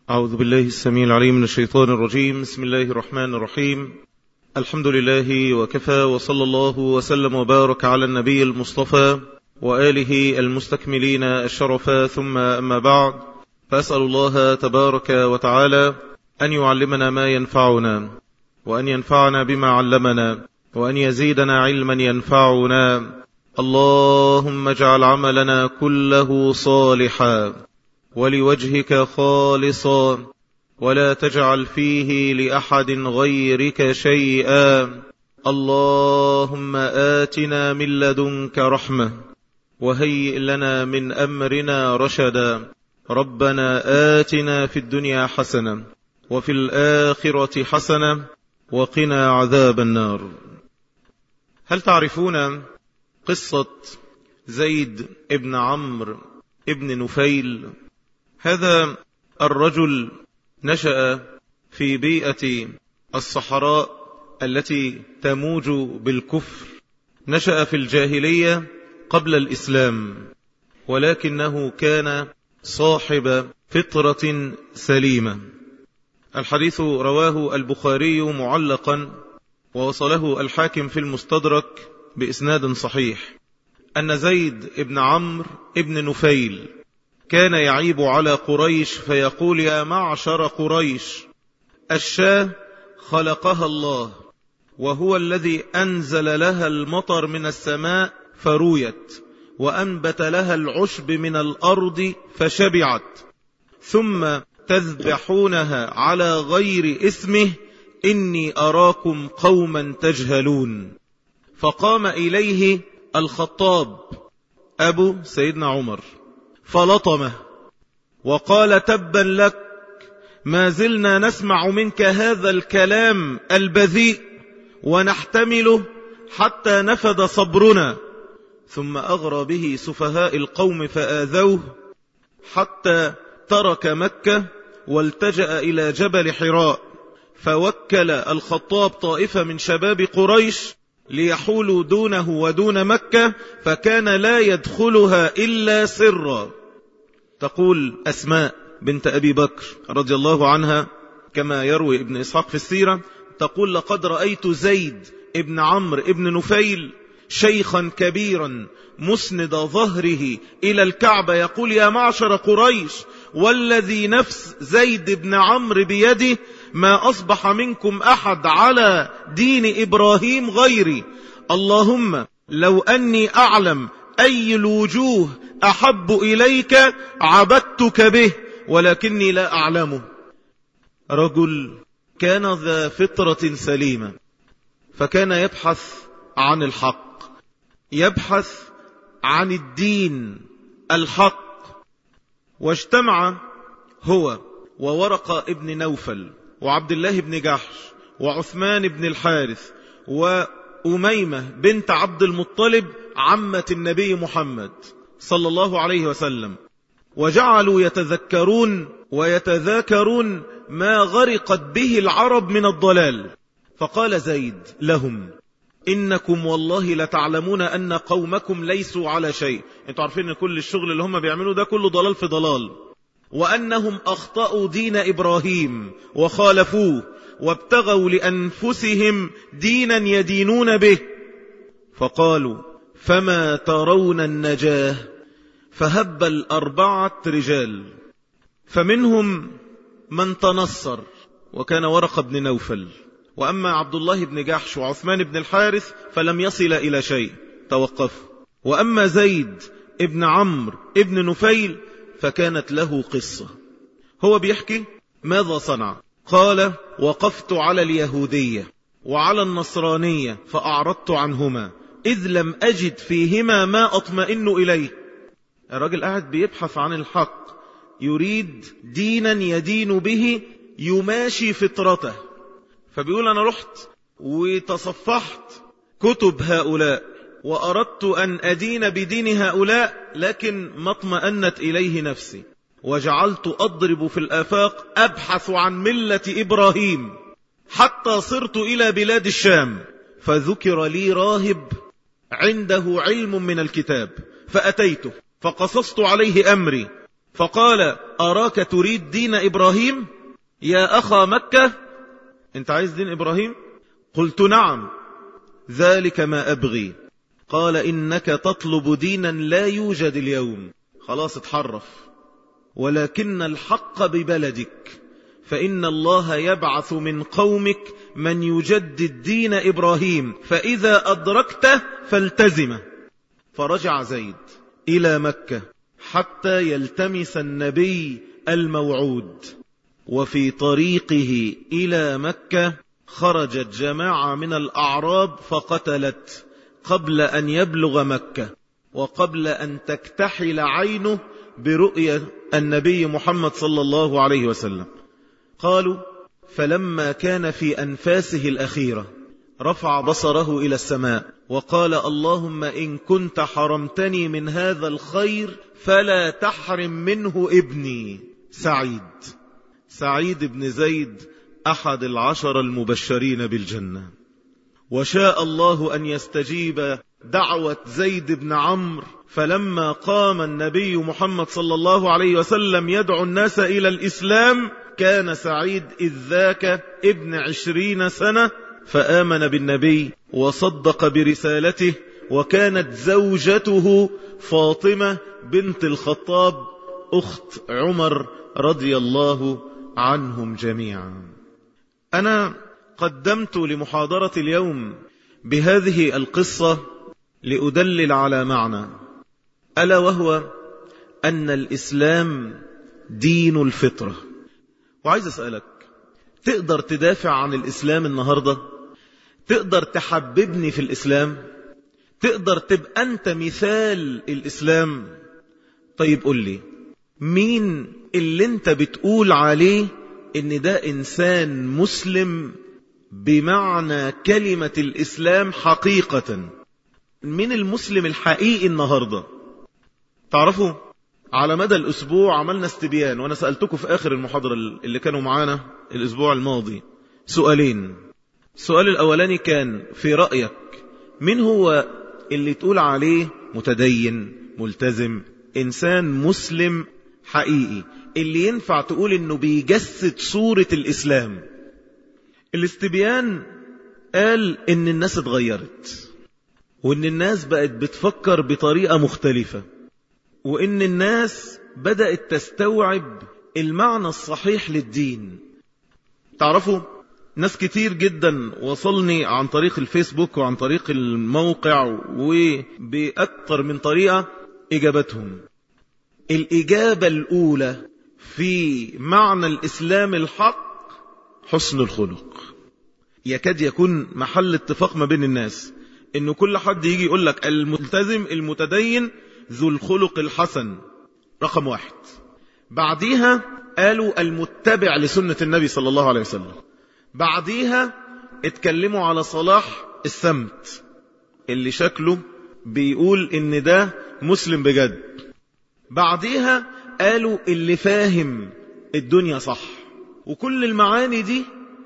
أعوذ بالله السميع العليم من الشيطان الرجيم بسم الله الرحمن الرحيم الحمد لله وكفى وصلى الله وسلم وبارك على النبي المصطفى وآله المستكملين الشرفا ثم أما بعد فأسأل الله تبارك وتعالى أن يعلمنا ما ينفعنا وأن ينفعنا بما علمنا وأن يزيدنا علما ينفعنا اللهم اجعل عملنا كله صالحا ولوجهك خالصا ولا تجعل فيه لأحد غيرك شيئا اللهم آتنا من لدنك رحمة وهيئ لنا من أمرنا رشدا ربنا آتنا في الدنيا حسنة وفي الآخرة حسنة وقنا عذاب النار هل تعرفون قصة زيد ابن عمرو ابن نفيل هذا الرجل نشأ في بيئة الصحراء التي تموج بالكفر نشأ في الجاهلية قبل الإسلام ولكنه كان صاحب فطرة سليمة الحديث رواه البخاري معلقا ووصله الحاكم في المستدرك بإسناد صحيح أن زيد ابن عمرو ابن نفيل كان يعيب على قريش فيقول يا معشر قريش الشاه خلقها الله وهو الذي أنزل لها المطر من السماء فرويت وأنبت لها العشب من الأرض فشبعت ثم تذبحونها على غير اسمه إني أراكم قوما تجهلون فقام إليه الخطاب أبو سيدنا عمر فلطمه وقال تبا لك ما زلنا نسمع منك هذا الكلام البذيء ونحتمله حتى نفد صبرنا ثم أغرى به سفهاء القوم فآذوه حتى ترك مكة والتجأ إلى جبل حراء فوكل الخطاب طائفة من شباب قريش ليحولوا دونه ودون مكة فكان لا يدخلها إلا سرا تقول أسماء بنت أبي بكر رضي الله عنها كما يروي ابن إسحاق في السيرة تقول لقد رأيت زيد ابن عمرو ابن نفيل شيخا كبيرا مسند ظهره إلى الكعبة يقول يا معشر قريش والذي نفس زيد بن عمرو بيده ما أصبح منكم أحد على دين إبراهيم غيري اللهم لو أني أعلم أي الوجوه أحب إليك عبدتك به ولكني لا أعلمه رجل كان ذا فطرة سليمة فكان يبحث عن الحق يبحث عن الدين الحق واجتمع هو وورق ابن نوفل وعبد الله بن جحش وعثمان بن الحارث وأميمة بنت عبد المطلب عمة النبي محمد صلى الله عليه وسلم وجعلوا يتذكرون ويتذاكرون ما غرقت به العرب من الضلال فقال زيد لهم إنكم والله لتعلمون أن قومكم ليسوا على شيء انتوا عارفين ان كل الشغل اللي هم بيعملوا ده كله ضلال في ضلال وأنهم أخطأوا دين إبراهيم وخالفوه وابتغوا لأنفسهم دينا يدينون به فقالوا فما ترون النجاه فهب الأربعة رجال فمنهم من تنصر وكان ورق بن نوفل وأما عبد الله بن جحش وعثمان بن الحارث فلم يصل إلى شيء توقفوا وأما زيد ابن عمرو ابن نفيل فكانت له قصة هو بيحكي ماذا صنع قال وقفت على اليهودية وعلى النصرانية فأعرضت عنهما إذ لم أجد فيهما ما أطمئن إليه الراجل قاعد بيبحث عن الحق يريد دينا يدين به يماشي فطرته فبيقول أنا رحت وتصفحت كتب هؤلاء وأردت أن أدين بدين هؤلاء لكن ما اطمأنت إليه نفسي وجعلت أضرب في الآفاق أبحث عن ملة إبراهيم حتى صرت إلى بلاد الشام فذكر لي راهب عنده علم من الكتاب فأتيته فقصصت عليه أمري فقال أراك تريد دين إبراهيم يا أخا مكة أنت عايز دين إبراهيم قلت نعم ذلك ما أبغي قال إنك تطلب دينا لا يوجد اليوم خلاص اتحرف ولكن الحق ببلدك فإن الله يبعث من قومك من يجدد دين إبراهيم فإذا أدركته فالتزمه فرجع زيد إلى مكة حتى يلتمس النبي الموعود وفي طريقه إلى مكة خرجت جماعة من الأعراب فقتلت قبل أن يبلغ مكة وقبل أن تكتحل عينه برؤية النبي محمد صلى الله عليه وسلم قالوا فلما كان في أنفاسه الأخيرة رفع بصره إلى السماء وقال اللهم إن كنت حرمتني من هذا الخير فلا تحرم منه ابني سعيد سعيد بن زيد أحد العشر المبشرين بالجنة وشاء الله أن يستجيب دعوة زيد بن عمرو فلما قام النبي محمد صلى الله عليه وسلم يدعو الناس إلى الإسلام كان سعيد إذ ذاك ابن عشرين سنة فآمن بالنبي وصدق برسالته وكانت زوجته فاطمة بنت الخطاب أخت عمر رضي الله عنهم جميعا أنا قدمت لمحاضرة اليوم بهذه القصة لأدلل على معنى ألا وهو أن الإسلام دين الفطرة وعايز أسألك تقدر تدافع عن الإسلام النهاردة تقدر تحببني في الإسلام تقدر تبقى أنت مثال الإسلام طيب قل لي مين اللي انت بتقول عليه ان ده انسان مسلم بمعنى كلمة الاسلام حقيقة من المسلم الحقيقي النهاردة تعرفوا على مدى الاسبوع عملنا استبيان وانا سألتكم في اخر المحاضرة اللي كانوا معانا الاسبوع الماضي سؤالين السؤال الاولاني كان في رأيك من هو اللي تقول عليه متدين ملتزم انسان مسلم حقيقي اللي ينفع تقول انه بيجسد صورة الاسلام الاستبيان قال ان الناس اتغيرت وان الناس بقت بتفكر بطريقة مختلفة وان الناس بدأت تستوعب المعنى الصحيح للدين تعرفوا ناس كتير جدا وصلني عن طريق الفيسبوك وعن طريق الموقع وبأكثر من طريقة إجابتهم الإجابة الأولى في معنى الإسلام الحق حسن الخلق يكاد يكون محل اتفاق ما بين الناس إنه كل حد يجي يقول لك الملتزم المتدين ذو الخلق الحسن رقم واحد بعديها قالوا المتبع لسنة النبي صلى الله عليه وسلم بعديها اتكلموا على صلاح السمت اللي شكله بيقول ان ده مسلم بجد بعديها قالوا اللي فاهم الدنيا صح وكل المعاني دي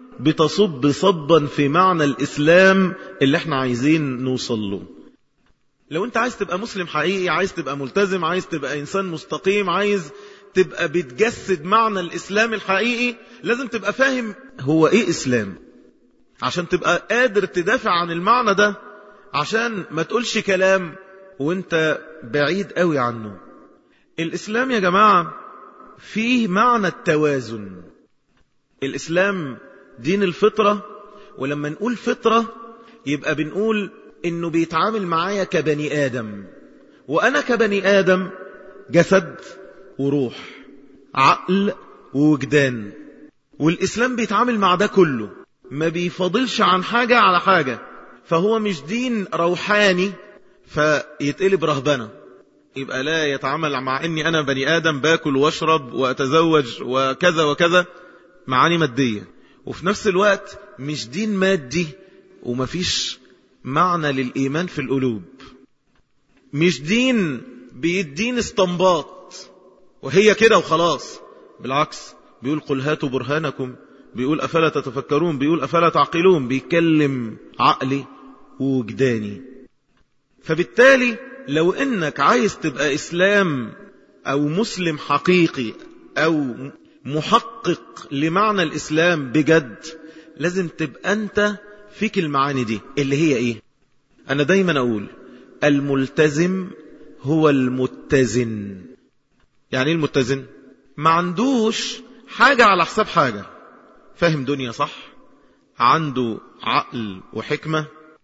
بتصب صبا في معنى الإسلام اللي احنا عايزين نوصل له لو انت عايز تبقى مسلم حقيقي عايز تبقى ملتزم عايز تبقى إنسان مستقيم عايز تبقى بتجسد معنى الإسلام الحقيقي لازم تبقى فاهم هو إيه إسلام عشان تبقى قادر تدافع عن المعنى ده عشان ما تقولش كلام وانت بعيد قوي عنه الإسلام يا جماعة فيه معنى التوازن الإسلام دين الفطرة ولما نقول فطرة يبقى بنقول إنه بيتعامل معايا كبني آدم وأنا كبني آدم جسد وروح عقل ووجدان والإسلام بيتعامل مع ده كله ما بيفضلش عن حاجة على حاجة فهو مش دين روحاني فيتقلب رهبنه يبقى لا يتعامل مع اني انا بني ادم باكل واشرب واتزوج وكذا وكذا معاني مادية وفي نفس الوقت مش دين مادي ومفيش معنى للإيمان في القلوب مش دين بيدين استنباط وهي كده وخلاص بالعكس بيقول قل هاتوا برهانكم بيقول أفلا تتفكرون بيقول أفلا تعقلون بيكلم عقلي ووجداني فبالتالي لو انك عايز تبقى اسلام أو مسلم حقيقي أو محقق لمعنى الإسلام بجد لازم تبقى أنت فيك المعاني دي اللي هي إيه أنا دايما أقول الملتزم هو المتزن يعني ايه المتزن ما عندوش حاجة على حساب حاجة فاهم دنيا صح عنده عقل وحكمة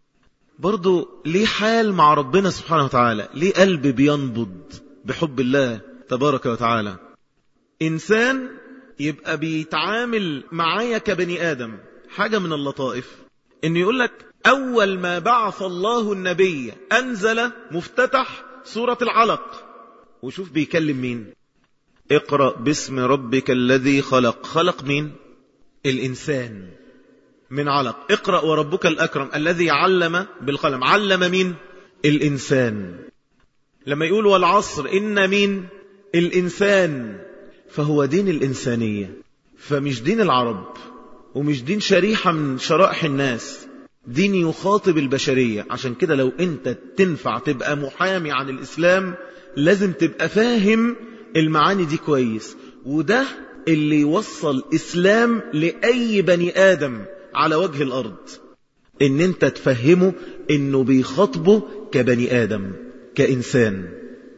برضو ليه حال مع ربنا سبحانه وتعالى ليه قلب بينبض بحب الله تبارك وتعالى إنسان يبقى بيتعامل معايا كبني آدم حاجة من اللطائف إنه يقول لك أول ما بعث الله النبي أنزل مفتتح سورة العلق وشوف بيكلم مين اقرأ باسم ربك الذي خلق خلق مين الإنسان من علق اقرأ وربك الأكرم الذي علم بالقلم علم مين الإنسان لما يقول والعصر إن مين الإنسان فهو دين الإنسانية فمش دين العرب ومش دين شريحة من شرائح الناس دين يخاطب البشرية عشان كده لو انت تنفع تبقى محامي عن الإسلام لازم تبقى فاهم المعاني دي كويس وده اللي يوصل إسلام لأي بني آدم على وجه الأرض ان انت تفهمه انه بيخاطبه كبني آدم كإنسان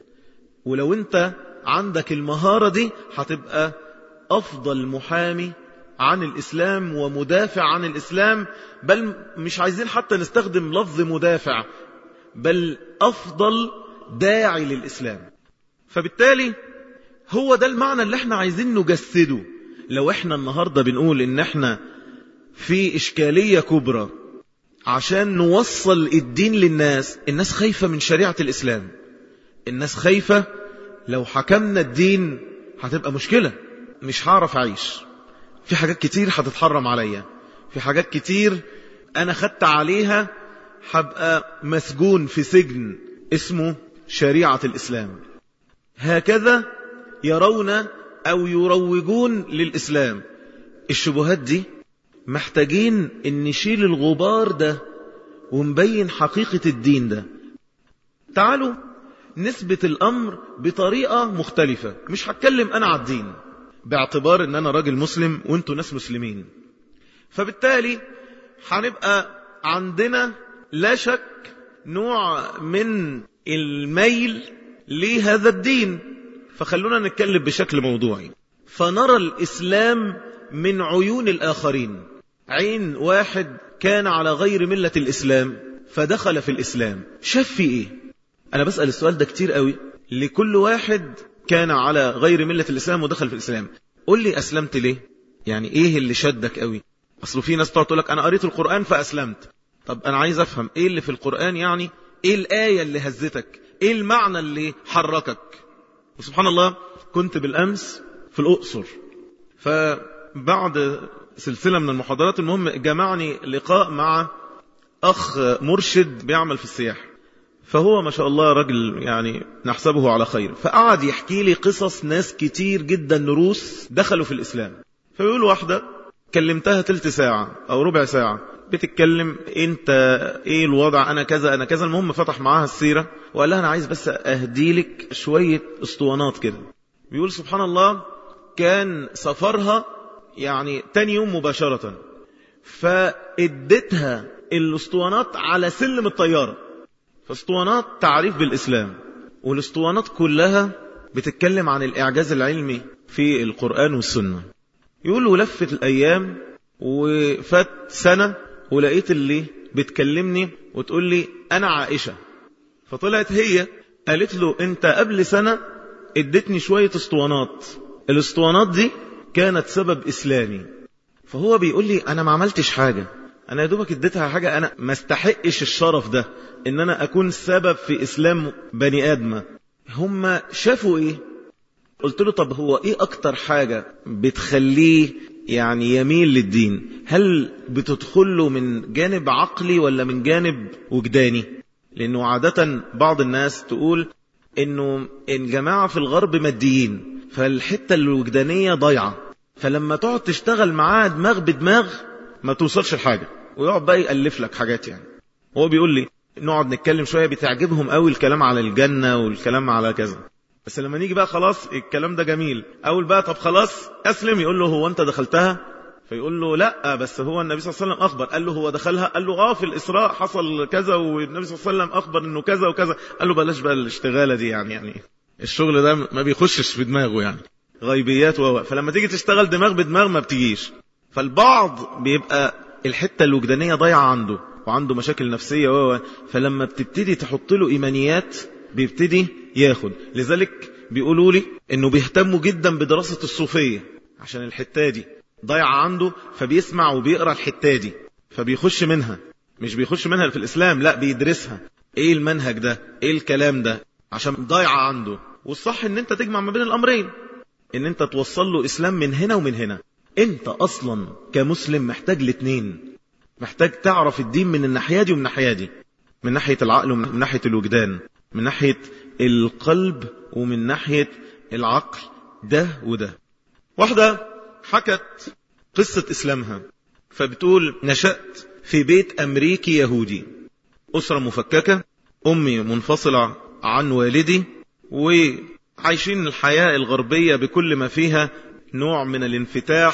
ولو انت عندك المهارة دي هتبقى أفضل محامي عن الإسلام ومدافع عن الإسلام بل مش عايزين حتى نستخدم لفظ مدافع بل أفضل داعي للإسلام فبالتالي هو ده المعنى اللي احنا عايزين نجسده لو احنا النهاردة بنقول ان احنا في إشكالية كبرى عشان نوصل الدين للناس الناس خايفة من شريعة الإسلام الناس خايفة لو حكمنا الدين هتبقى مشكلة مش هعرف أعيش في حاجات كتير هتتحرم عليا في حاجات كتير أنا خدت عليها هبقى مسجون في سجن اسمه شريعة الإسلام هكذا يرون أو يروجون للإسلام الشبهات دي محتاجين ان نشيل الغبار ده ونبين حقيقة الدين ده تعالوا نثبت الأمر بطريقة مختلفة مش هتكلم أنا على الدين باعتبار ان أنا راجل مسلم وانتوا ناس مسلمين فبالتالي هنبقى عندنا لا شك نوع من الميل لهذا الدين فخلونا نتكلم بشكل موضوعي فنرى الإسلام من عيون الآخرين عين واحد كان على غير ملة الإسلام فدخل في الإسلام شاف في إيه أنا بسأل السؤال ده كتير قوي لكل واحد كان على غير ملة الإسلام ودخل في الإسلام قل لي أسلمت ليه يعني إيه اللي شدك قوي أصله في ناس تقعد تقول لك أنا قريت القرآن فأسلمت طب أنا عايز أفهم إيه اللي في القرآن يعني إيه الآية اللي هزتك إيه المعنى اللي حركك وسبحان الله كنت بالأمس في الأقصر فبعد سلسلة من المحاضرات المهم جمعني لقاء مع أخ مرشد بيعمل في السياحة فهو ما شاء الله رجل يعني نحسبه على خير فقعد يحكي لي قصص ناس كتير جدا نروس دخلوا في الإسلام فيقول واحدة كلمتها تلت ساعة أو ربع ساعة بتتكلم انت ايه الوضع انا كذا انا كذا المهم فتح معاها السيرة وقال لها انا عايز بس اهديلك شوية اسطوانات كده بيقول سبحان الله كان سفرها يعني تاني يوم مباشرة فادتها الاسطوانات على سلم الطيارة فاسطوانات تعريف بالإسلام والاسطوانات كلها بتتكلم عن الإعجاز العلمي في القرآن والسنة يقول ولفت الأيام وفات سنة ولقيت اللي بتكلمني وتقول لي أنا عائشة فطلعت هي قالت له أنت قبل سنة ادتني شوية اسطوانات الاسطوانات دي كانت سبب إسلامي فهو بيقول لي أنا ما عملتش حاجة أنا يا دوبك اديتها حاجة أنا ما استحقش الشرف ده إن أنا أكون سبب في إسلام بني آدم هم شافوا إيه قلت له طب هو إيه أكتر حاجة بتخليه يعني يميل للدين هل بتدخله من جانب عقلي ولا من جانب وجداني لأنه عادة بعض الناس تقول إنه الجماعة في الغرب ماديين فالحتة الوجدانية ضيعة فلما تقعد تشتغل معاه دماغ بدماغ ما توصلش لحاجة ويقعد بقى يألف لك حاجات يعني هو بيقول لي نقعد نتكلم شوية بتعجبهم قوي الكلام على الجنة والكلام على كذا بس لما نيجي بقى خلاص الكلام ده جميل اول بقى طب خلاص اسلم يقول له هو انت دخلتها فيقول له لا بس هو النبي صلى الله عليه وسلم اخبر قال له هو دخلها قال له اه في الاسراء حصل كذا والنبي صلى الله عليه وسلم اخبر انه كذا وكذا قال له بلاش بقى الاشتغاله دي يعني يعني الشغل ده ما بيخشش في دماغه يعني غيبيات و فلما تيجي تشتغل دماغ بدماغ ما بتجيش فالبعض بيبقى الحته الوجدانيه ضايعه عنده وعنده مشاكل نفسيه و فلما بتبتدي تحط له ايمانيات بيبتدي ياخد لذلك بيقولوا لي انه بيهتموا جدا بدراسه الصوفيه عشان الحته دي ضايعه عنده فبيسمع وبيقرا الحته دي فبيخش منها مش بيخش منها في الاسلام لا بيدرسها ايه المنهج ده ايه الكلام ده عشان ضايعه عنده والصح ان انت تجمع ما بين الامرين ان انت توصل له اسلام من هنا ومن هنا انت اصلا كمسلم محتاج الاثنين محتاج تعرف الدين من الناحيه دي ومن الناحيه دي من ناحيه العقل ومن ناحيه الوجدان من ناحيه القلب ومن ناحيه العقل ده وده واحده حكت قصه اسلامها فبتقول نشات في بيت امريكي يهودي اسره مفككه امي منفصله عن والدي وعايشين الحياه الغربيه بكل ما فيها نوع من الانفتاح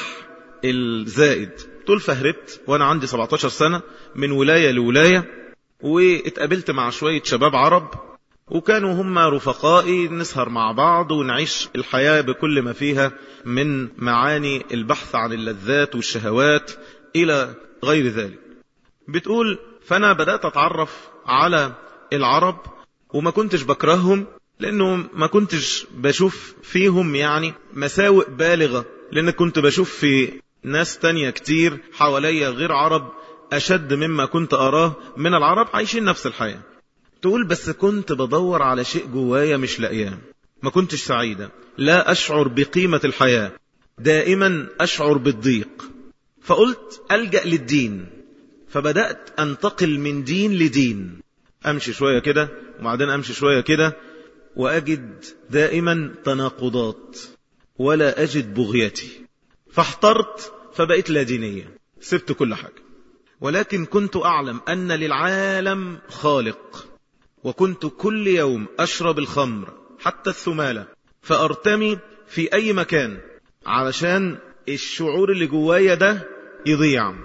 الزائد طول فهربت وانا عندي 17 سنة من ولاية لولاية واتقابلت مع شوية شباب عرب وكانوا هم رفقائي نسهر مع بعض ونعيش الحياة بكل ما فيها من معاني البحث عن اللذات والشهوات إلى غير ذلك بتقول فأنا بدأت أتعرف على العرب وما كنتش بكرههم لأنه ما كنتش بشوف فيهم يعني مساوئ بالغة لأن كنت بشوف في ناس تانية كتير حواليا غير عرب أشد مما كنت أراه من العرب عايشين نفس الحياة تقول بس كنت بدور على شيء جوايا مش لاقياه ما كنتش سعيدة لا أشعر بقيمة الحياة دائما أشعر بالضيق فقلت ألجأ للدين فبدأت أنتقل من دين لدين أمشي شوية كده وبعدين أمشي شوية كده وأجد دائما تناقضات ولا أجد بغيتي فاحترت فبقيت لا دينية سبت كل حاجة ولكن كنت أعلم أن للعالم خالق وكنت كل يوم أشرب الخمر حتى الثمالة فأرتمي في أي مكان علشان الشعور اللي جوايا ده يضيع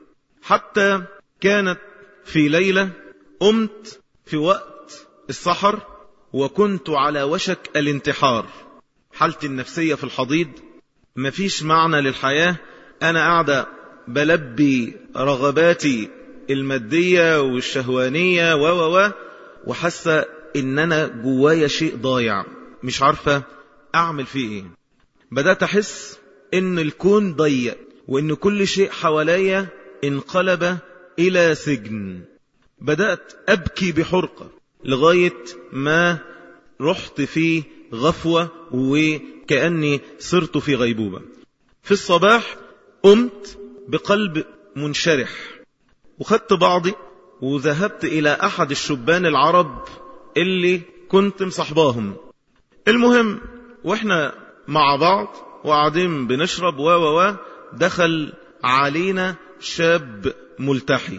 حتى كانت في ليلة قمت في وقت السحر وكنت على وشك الانتحار حالتي النفسية في الحضيض مفيش معنى للحياة أنا قاعدة بلبي رغباتي المادية والشهوانية و و و وحاسة إن أنا جوايا شيء ضايع مش عارفة أعمل فيه إيه بدأت أحس إن الكون ضيق وإن كل شيء حواليا انقلب إلى سجن بدأت أبكي بحرقة لغاية ما رحت في غفوة وكأني صرت في غيبوبة في الصباح قمت بقلب منشرح وخدت بعضي وذهبت إلى أحد الشبان العرب اللي كنت مصحباهم المهم وإحنا مع بعض وقاعدين بنشرب و و و دخل علينا شاب ملتحي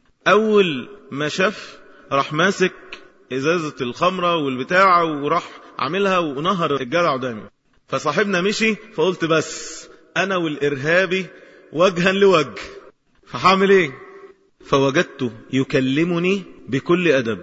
أول ما شاف راح ماسك إزازة الخمرة والبتاع وراح عاملها ونهر الجدع قدامي فصاحبنا مشي فقلت بس أنا والإرهابي وجها لوجه فحامل إيه فوجدته يكلمني بكل أدب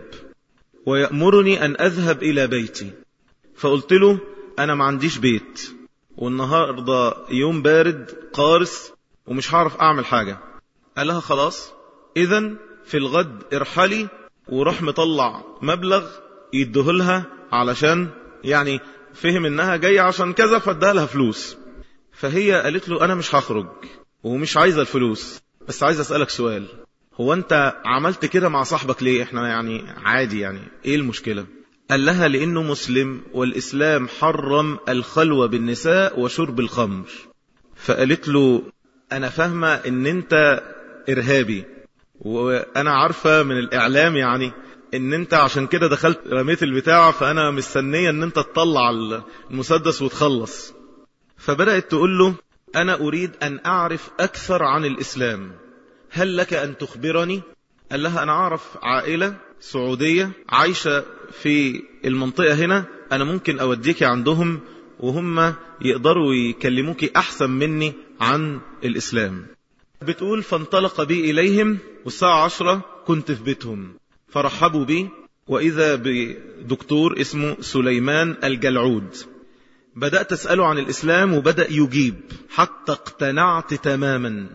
ويأمرني أن أذهب إلى بيتي فقلت له أنا ما عنديش بيت والنهاردة يوم بارد قارس ومش هعرف أعمل حاجة قال لها خلاص إذا في الغد ارحلي وراح مطلع مبلغ يدهلها علشان يعني فهم انها جاية عشان كذا فادها لها فلوس فهي قالت له انا مش هخرج ومش عايزة الفلوس بس عايز اسألك سؤال هو انت عملت كده مع صاحبك ليه احنا يعني عادي يعني ايه المشكلة قال لها لانه مسلم والاسلام حرم الخلوة بالنساء وشرب الخمر فقالت له انا فاهمة ان انت ارهابي وانا عارفة من الاعلام يعني ان انت عشان كده دخلت رميت البتاع فانا مستنية ان انت تطلع المسدس وتخلص فبدأت تقول له انا اريد ان اعرف اكثر عن الاسلام هل لك ان تخبرني قال لها انا اعرف عائلة سعودية عايشة في المنطقة هنا أنا ممكن أوديك عندهم وهم يقدروا يكلموك أحسن مني عن الإسلام بتقول فانطلق بي إليهم والساعة عشرة كنت في بيتهم فرحبوا بي وإذا بدكتور اسمه سليمان الجلعود بدأت أسأله عن الإسلام وبدأ يجيب حتى اقتنعت تماما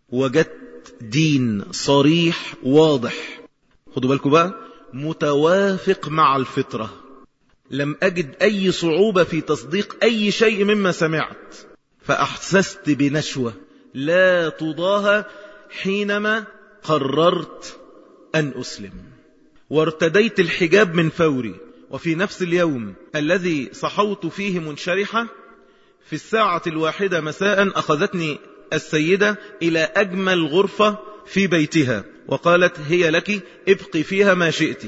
وجدت دين صريح واضح خدوا بالكم بقى متوافق مع الفطرة لم أجد أي صعوبة في تصديق أي شيء مما سمعت فأحسست بنشوة لا تضاهى حينما قررت أن أسلم وارتديت الحجاب من فوري وفي نفس اليوم الذي صحوت فيه منشرحة في الساعة الواحدة مساء أخذتني السيدة إلى أجمل غرفة في بيتها وقالت هي لك ابقي فيها ما شئت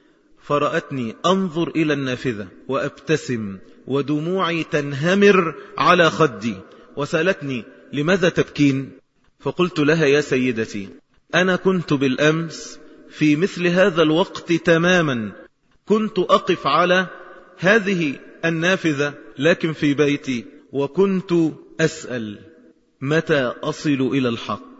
فرأتني أنظر إلى النافذة وأبتسم ودموعي تنهمر على خدي وسألتني لماذا تبكين فقلت لها يا سيدتي أنا كنت بالأمس في مثل هذا الوقت تماما كنت أقف على هذه النافذة لكن في بيتي وكنت أسأل متى أصل إلى الحق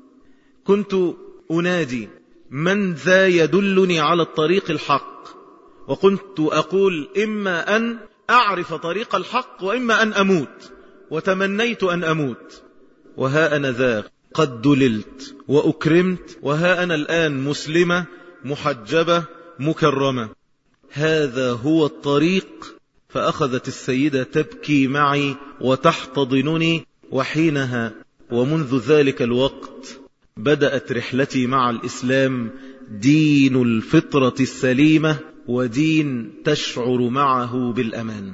كنت أنادي من ذا يدلني على الطريق الحق وكنت أقول إما أن أعرف طريق الحق وإما أن أموت وتمنيت أن أموت وها أنا ذا قد دللت وأكرمت وها أنا الآن مسلمة محجبة مكرمة هذا هو الطريق فأخذت السيدة تبكي معي وتحتضنني وحينها ومنذ ذلك الوقت بدأت رحلتي مع الإسلام دين الفطرة السليمة ودين تشعر معه بالأمان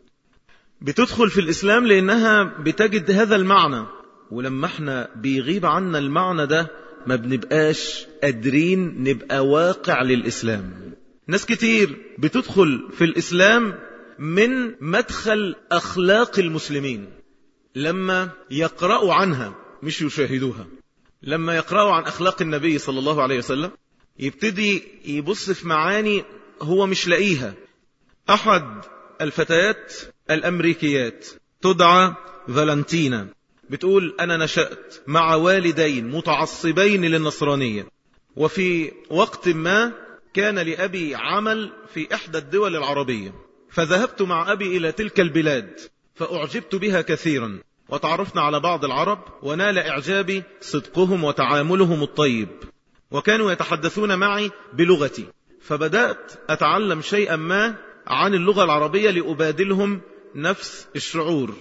بتدخل في الإسلام لأنها بتجد هذا المعنى ولما احنا بيغيب عنا المعنى ده ما بنبقاش قادرين نبقى واقع للإسلام ناس كتير بتدخل في الإسلام من مدخل أخلاق المسلمين لما يقرأوا عنها مش يشاهدوها لما يقرأوا عن أخلاق النبي صلى الله عليه وسلم يبتدي يبص في معاني هو مش لاقيها أحد الفتيات الأمريكيات تدعى فالنتينا بتقول أنا نشأت مع والدين متعصبين للنصرانية وفي وقت ما كان لأبي عمل في إحدى الدول العربية فذهبت مع أبي إلى تلك البلاد فأعجبت بها كثيرا وتعرفنا على بعض العرب ونال إعجابي صدقهم وتعاملهم الطيب وكانوا يتحدثون معي بلغتي فبدأت أتعلم شيئا ما عن اللغة العربية لأبادلهم نفس الشعور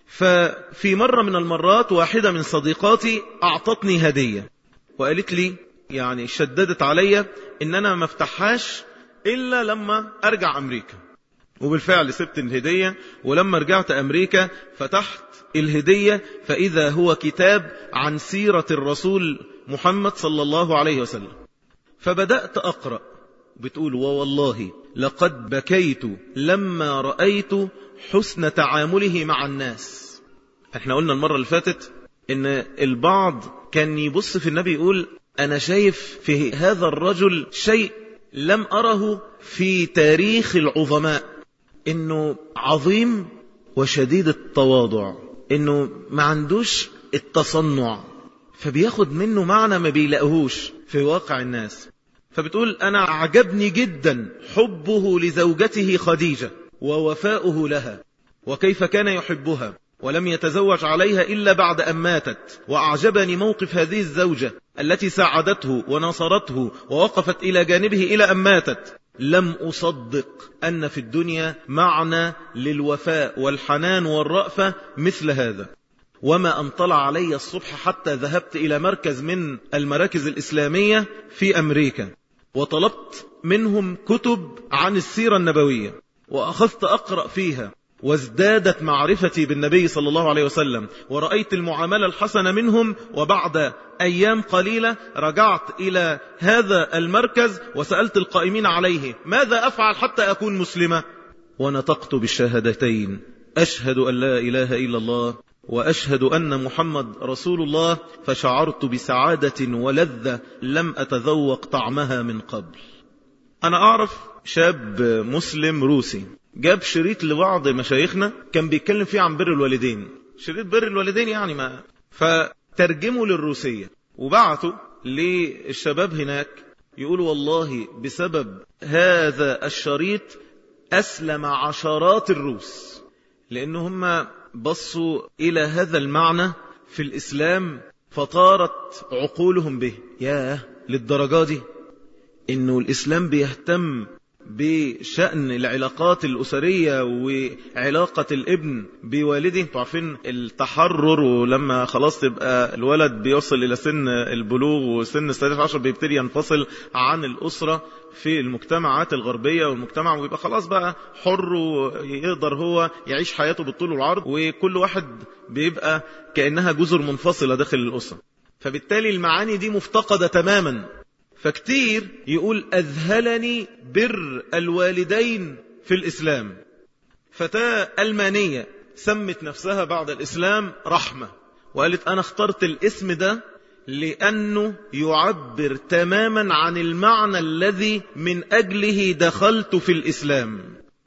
ففي مرة من المرات واحدة من صديقاتي أعطتني هدية وقالت لي يعني شددت علي إن أنا ما افتحهاش إلا لما أرجع أمريكا وبالفعل سبت الهدية ولما رجعت أمريكا فتحت الهدية فإذا هو كتاب عن سيرة الرسول محمد صلى الله عليه وسلم فبدأت أقرأ بتقول ووالله لقد بكيت لما رأيت حسن تعامله مع الناس احنا قلنا المرة اللي فاتت ان البعض كان يبص في النبي يقول انا شايف في هذا الرجل شيء لم أره في تاريخ العظماء انه عظيم وشديد التواضع انه ما عندوش التصنع فبياخد منه معنى ما بيلاقوهوش في واقع الناس فبتقول أنا عجبني جدا حبه لزوجته خديجة ووفاؤه لها وكيف كان يحبها ولم يتزوج عليها إلا بعد أن ماتت وأعجبني موقف هذه الزوجة التي ساعدته ونصرته ووقفت إلى جانبه إلى أن ماتت لم أصدق أن في الدنيا معنى للوفاء والحنان والرأفة مثل هذا وما أن طلع علي الصبح حتى ذهبت إلى مركز من المراكز الإسلامية في أمريكا وطلبت منهم كتب عن السيرة النبوية وأخذت أقرأ فيها وازدادت معرفتي بالنبي صلى الله عليه وسلم ورأيت المعاملة الحسنة منهم وبعد أيام قليلة رجعت إلى هذا المركز وسألت القائمين عليه ماذا أفعل حتى أكون مسلمة ونطقت بالشهادتين أشهد أن لا إله إلا الله وأشهد أن محمد رسول الله فشعرت بسعادة ولذة لم أتذوق طعمها من قبل أنا أعرف شاب مسلم روسي جاب شريط لبعض مشايخنا كان بيتكلم فيه عن بر الوالدين شريط بر الوالدين يعني ما فترجمه للروسية وبعته للشباب هناك يقولوا والله بسبب هذا الشريط أسلم عشرات الروس لأن هم بصوا إلى هذا المعنى في الإسلام فطارت عقولهم به ياه للدرجة دي إنه الإسلام بيهتم بشأن العلاقات الأسرية وعلاقة الابن بوالده انتوا عارفين التحرر ولما خلاص تبقى الولد بيوصل إلى سن البلوغ وسن السادس عشر بيبتدي ينفصل عن الأسرة في المجتمعات الغربية والمجتمع ويبقى خلاص بقى حر ويقدر هو يعيش حياته بالطول والعرض وكل واحد بيبقى كأنها جزر منفصلة داخل الأسرة فبالتالي المعاني دي مفتقدة تماما فكتير يقول أذهلني بر الوالدين في الإسلام فتاة ألمانية سمت نفسها بعد الإسلام رحمة وقالت أنا اخترت الاسم ده لأنه يعبر تماما عن المعنى الذي من أجله دخلت في الإسلام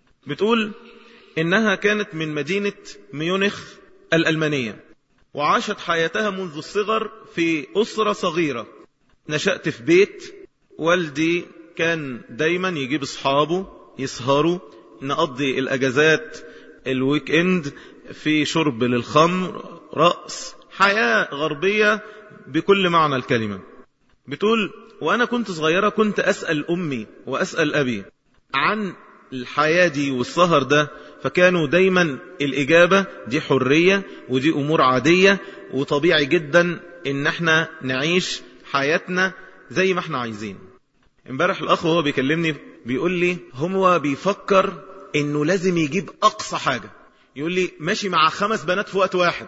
بتقول إنها كانت من مدينة ميونخ الألمانية وعاشت حياتها منذ الصغر في أسرة صغيرة نشأت في بيت والدي كان دايما يجيب اصحابه يسهروا نقضي الاجازات الويك اند في شرب للخمر رأس حياة غربية بكل معنى الكلمة بتقول وأنا كنت صغيرة كنت أسأل أمي وأسأل أبي عن الحياة دي والسهر ده فكانوا دايما الإجابة دي حرية ودي أمور عادية وطبيعي جدا إن احنا نعيش حياتنا زي ما احنا عايزين امبارح الاخ وهو بيكلمني بيقول لي هو بيفكر انه لازم يجيب اقصى حاجة يقول لي ماشي مع خمس بنات في وقت واحد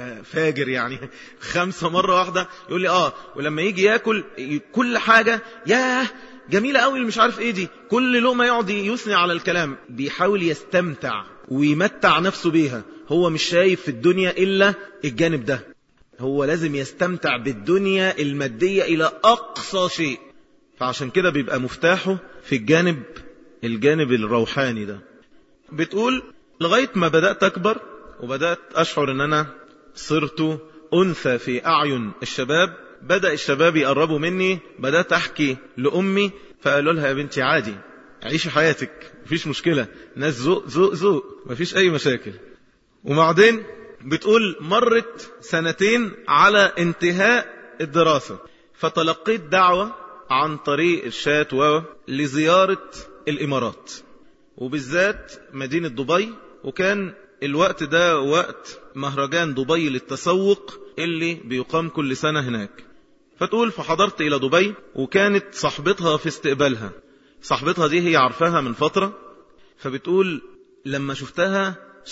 فاجر يعني خمسة مرة واحدة يقول لي اه ولما يجي ياكل كل حاجة ياه جميلة قوي مش عارف ايه دي كل لقمة يقعد يثني على الكلام بيحاول يستمتع ويمتع نفسه بيها هو مش شايف في الدنيا إلا الجانب ده هو لازم يستمتع بالدنيا المادية إلى أقصى شيء فعشان كده بيبقى مفتاحه في الجانب الجانب الروحاني ده بتقول لغاية ما بدأت أكبر وبدأت أشعر أن أنا صرت أنثى في أعين الشباب بدأ الشباب يقربوا مني بدأت أحكي لأمي فقالوا لها يا بنتي عادي عيشي حياتك مفيش مشكلة ناس ذوق ذوق ذوق مفيش أي مشاكل وبعدين بتقول مرت سنتين على انتهاء الدراسة فتلقيت دعوة عن طريق الشات و لزيارة الإمارات وبالذات مدينة دبي وكان الوقت ده وقت مهرجان دبي للتسوق اللي بيقام كل سنة هناك فتقول فحضرت إلى دبي وكانت صاحبتها في استقبالها صاحبتها دي هي عارفاها من فترة فبتقول لما شفتها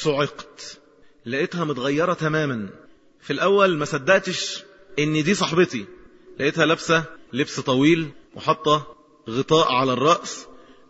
صعقت لقيتها متغيرة تماما في الأول ما صدقتش إن دي صاحبتي لقيتها لابسة لبس طويل وحاطة غطاء على الرأس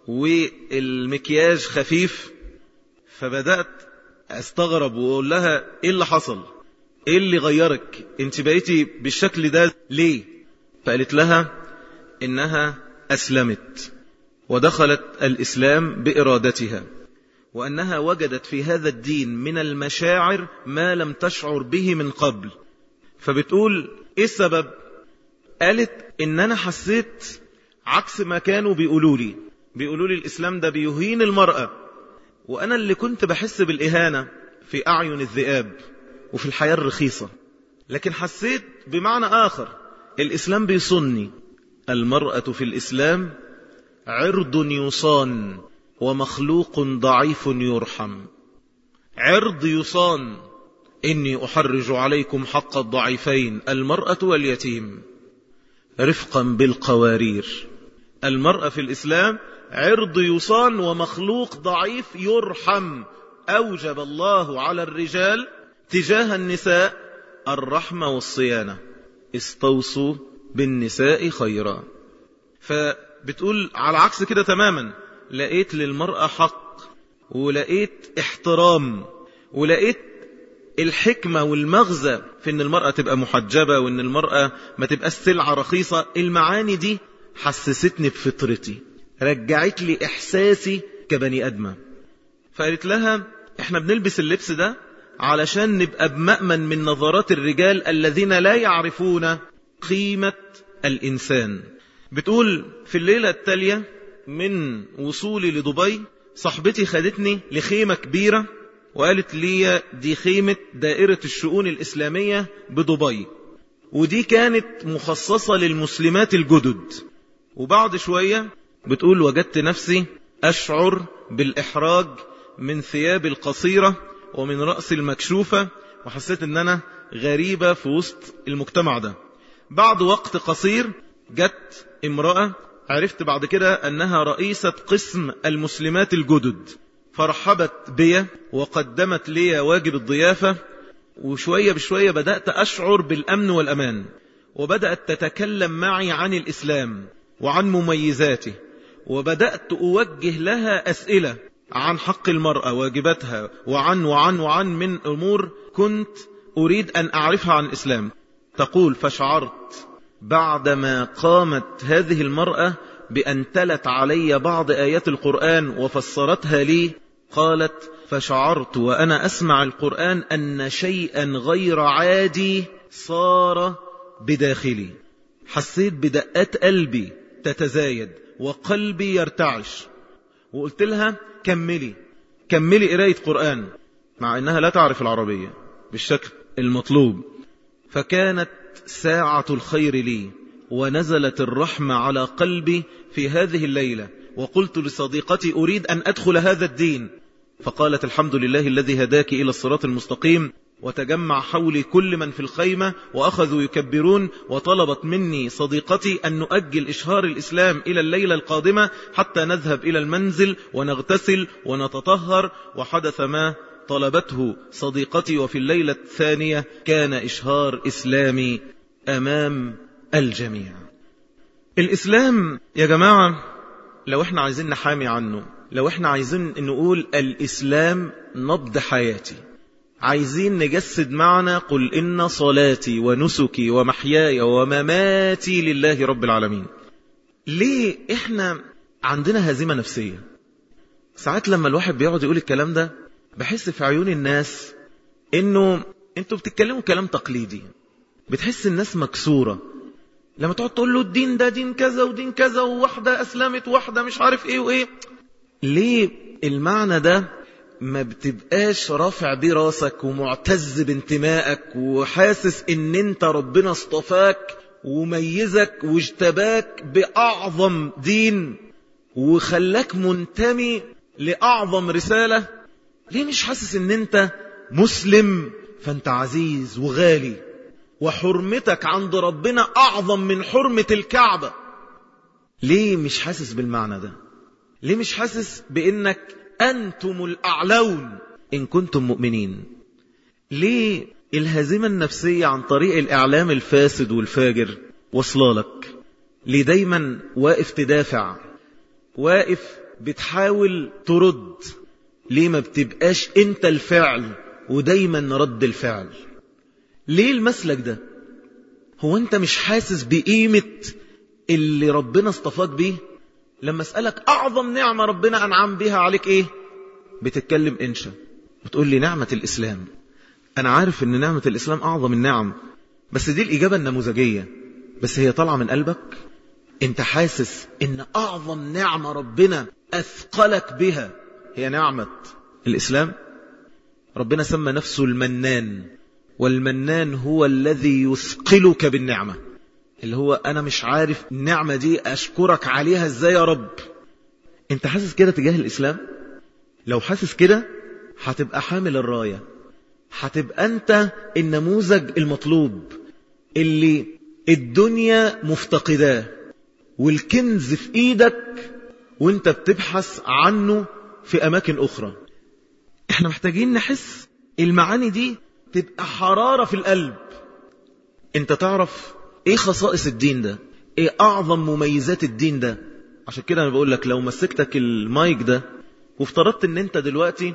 والمكياج خفيف فبدأت استغرب واقول لها ايه اللي حصل ايه اللي غيرك انت بقيتي بالشكل ده ليه فقالت لها انها اسلمت ودخلت الاسلام بارادتها وانها وجدت في هذا الدين من المشاعر ما لم تشعر به من قبل فبتقول ايه السبب قالت ان انا حسيت عكس ما كانوا بيقولوا لي بيقولوا لي الاسلام ده بيهين المرأة وانا اللي كنت بحس بالاهانة في اعين الذئاب وفي الحياة الرخيصة لكن حسيت بمعنى اخر الاسلام بيصني المرأة في الاسلام عرض يصان ومخلوق ضعيف يرحم عرض يصان إني أحرج عليكم حق الضعيفين المرأة واليتيم رفقا بالقوارير المرأة في الإسلام عرض يصان ومخلوق ضعيف يرحم أوجب الله على الرجال تجاه النساء الرحمة والصيانة استوصوا بالنساء خيرا فبتقول على عكس كده تماما لقيت للمرأة حق ولقيت احترام ولقيت الحكمة والمغزى في ان المرأة تبقى محجبة وان المرأة ما تبقى سلعة رخيصة المعاني دي حسستني بفطرتي رجعت لي إحساسي كبني أدمة فقالت لها احنا بنلبس اللبس ده علشان نبقى بمأمن من نظرات الرجال الذين لا يعرفون قيمة الإنسان بتقول في الليلة التالية من وصولي لدبي صاحبتي خدتني لخيمة كبيرة وقالت لي دي خيمة دائرة الشؤون الإسلامية بدبي ودي كانت مخصصة للمسلمات الجدد وبعد شوية بتقول وجدت نفسي أشعر بالإحراج من ثياب القصيرة ومن رأس المكشوفة وحسيت ان انا غريبة في وسط المجتمع ده بعد وقت قصير جت امرأة عرفت بعد كده انها رئيسة قسم المسلمات الجدد فرحبت بي وقدمت لي واجب الضيافة وشوية بشوية بدأت أشعر بالأمن والأمان وبدأت تتكلم معي عن الإسلام وعن مميزاته وبدأت أوجه لها أسئلة عن حق المرأة واجباتها وعن وعن وعن من أمور كنت أريد أن أعرفها عن الإسلام تقول فشعرت بعدما قامت هذه المرأة بأن تلت علي بعض آيات القرآن وفسرتها لي قالت فشعرت وأنا أسمع القرآن أن شيئا غير عادي صار بداخلي حسيت بدقات قلبي تتزايد وقلبي يرتعش وقلت لها كملي كملي قراية قرآن مع أنها لا تعرف العربية بالشكل المطلوب فكانت ساعة الخير لي ونزلت الرحمة على قلبي في هذه الليلة وقلت لصديقتي أريد أن أدخل هذا الدين فقالت الحمد لله الذي هداك إلى الصراط المستقيم وتجمع حولي كل من في الخيمة وأخذوا يكبرون وطلبت مني صديقتي أن نؤجل إشهار الإسلام إلى الليلة القادمة حتى نذهب إلى المنزل ونغتسل ونتطهر وحدث ما طلبته صديقتي وفي الليلة الثانية كان إشهار إسلامي أمام الجميع الإسلام يا جماعة لو احنا عايزين نحامي عنه لو احنا عايزين نقول الإسلام نبض حياتي عايزين نجسد معنا قل إن صلاتي ونسكي ومحياي ومماتي لله رب العالمين ليه إحنا عندنا هزيمة نفسية ساعات لما الواحد بيقعد يقول الكلام ده بحس في عيون الناس إنه أنتوا بتتكلموا كلام تقليدي بتحس الناس مكسورة لما تقعد تقول له الدين ده دين كذا ودين كذا وواحدة أسلمت واحدة مش عارف إيه وإيه ليه المعنى ده ما بتبقاش رافع بيه راسك ومعتز بانتمائك وحاسس ان انت ربنا اصطفاك وميزك واجتباك بأعظم دين وخلاك منتمي لأعظم رسالة ليه مش حاسس ان انت مسلم فانت عزيز وغالي وحرمتك عند ربنا أعظم من حرمة الكعبة ليه مش حاسس بالمعنى ده ليه مش حاسس بانك أنتم الأعلون إن كنتم مؤمنين ليه الهزيمة النفسية عن طريق الإعلام الفاسد والفاجر وصلالك ليه دايما واقف تدافع واقف بتحاول ترد ليه ما بتبقاش انت الفعل ودايما رد الفعل ليه المسلك ده هو انت مش حاسس بقيمة اللي ربنا اصطفاك بيه لما اسألك أعظم نعمة ربنا أنعم بها عليك إيه بتتكلم إنشا بتقول لي نعمة الإسلام أنا عارف أن نعمة الإسلام أعظم النعم بس دي الإجابة النموذجية بس هي طالعة من قلبك أنت حاسس أن أعظم نعمة ربنا أثقلك بها هي نعمة الإسلام ربنا سمى نفسه المنان والمنان هو الذي يثقلك بالنعمة اللي هو أنا مش عارف النعمة دي أشكرك عليها إزاي يا رب أنت حاسس كده تجاه الإسلام لو حاسس كده هتبقى حامل الراية هتبقى أنت النموذج المطلوب اللي الدنيا مفتقداه والكنز في إيدك وانت بتبحث عنه في أماكن أخرى احنا محتاجين نحس المعاني دي تبقى حرارة في القلب انت تعرف ايه خصائص الدين ده ايه اعظم مميزات الدين ده عشان كده انا بقول لك لو مسكتك المايك ده وافترضت ان انت دلوقتي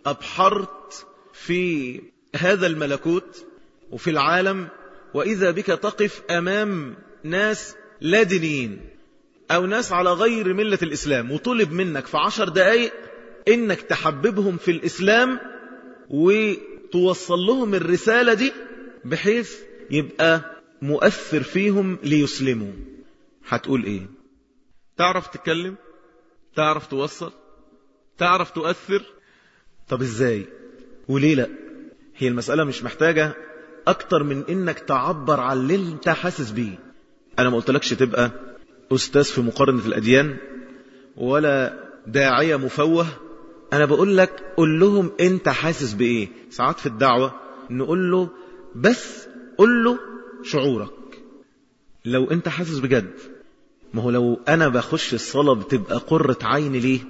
ابحرت في هذا الملكوت وفي العالم واذا بك تقف امام ناس لا دينيين أو ناس على غير ملة الإسلام وطلب منك في عشر دقايق إنك تحببهم في الإسلام وتوصل لهم الرسالة دي بحيث يبقى مؤثر فيهم ليسلموا هتقول إيه تعرف تتكلم تعرف توصل تعرف تؤثر طب إزاي وليه لا هي المسألة مش محتاجة أكتر من إنك تعبر عن اللي أنت حاسس بيه أنا ما قلتلكش تبقى أستاذ في مقارنة الأديان ولا داعية مفوه أنا بقول لك قول لهم أنت حاسس بإيه ساعات في الدعوة نقول له بس قول له شعورك لو أنت حاسس بجد ما هو لو أنا بخش الصلاة بتبقى قرة عين ليه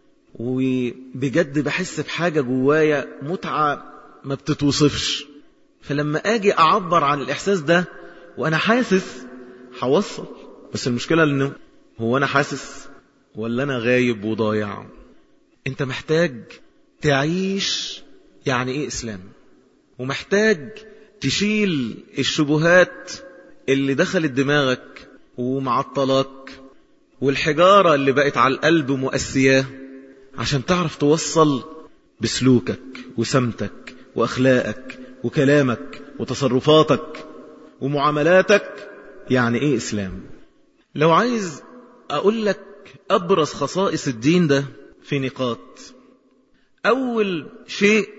وبجد بحس بحاجة جوايا متعة ما بتتوصفش فلما أجي أعبر عن الإحساس ده وأنا حاسس هوصل بس المشكلة انه هو انا حاسس ولا انا غايب وضايع انت محتاج تعيش يعني ايه اسلام ومحتاج تشيل الشبهات اللي دخلت دماغك ومعطلاك والحجارة اللي بقت على القلب مؤسياه عشان تعرف توصل بسلوكك وسمتك واخلاقك وكلامك وتصرفاتك ومعاملاتك يعني ايه اسلام لو عايز أقول لك أبرز خصائص الدين ده في نقاط أول شيء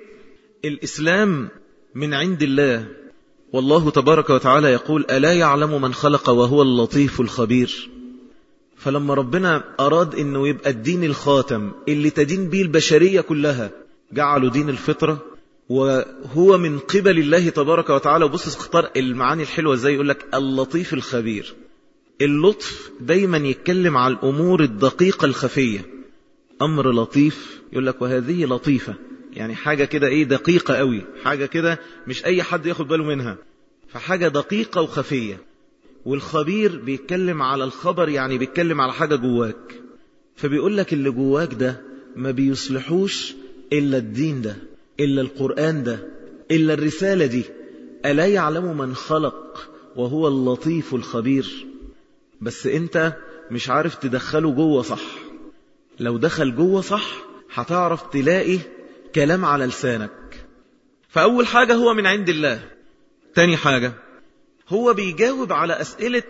الإسلام من عند الله والله تبارك وتعالى يقول ألا يعلم من خلق وهو اللطيف الخبير فلما ربنا أراد أنه يبقى الدين الخاتم اللي تدين به البشرية كلها جعلوا دين الفطرة وهو من قبل الله تبارك وتعالى وبص اختار المعاني الحلوة ازاي يقول لك اللطيف الخبير اللطف دايما يتكلم على الأمور الدقيقة الخفية أمر لطيف يقول لك وهذه لطيفة يعني حاجة كده إيه دقيقة قوي حاجة كده مش أي حد ياخد باله منها فحاجة دقيقة وخفية والخبير بيتكلم على الخبر يعني بيتكلم على حاجة جواك فبيقول لك اللي جواك ده ما بيصلحوش إلا الدين ده إلا القرآن ده إلا الرسالة دي ألا يعلم من خلق وهو اللطيف الخبير بس انت مش عارف تدخله جوه صح لو دخل جوه صح هتعرف تلاقي كلام على لسانك فأول حاجة هو من عند الله تاني حاجة هو بيجاوب على أسئلة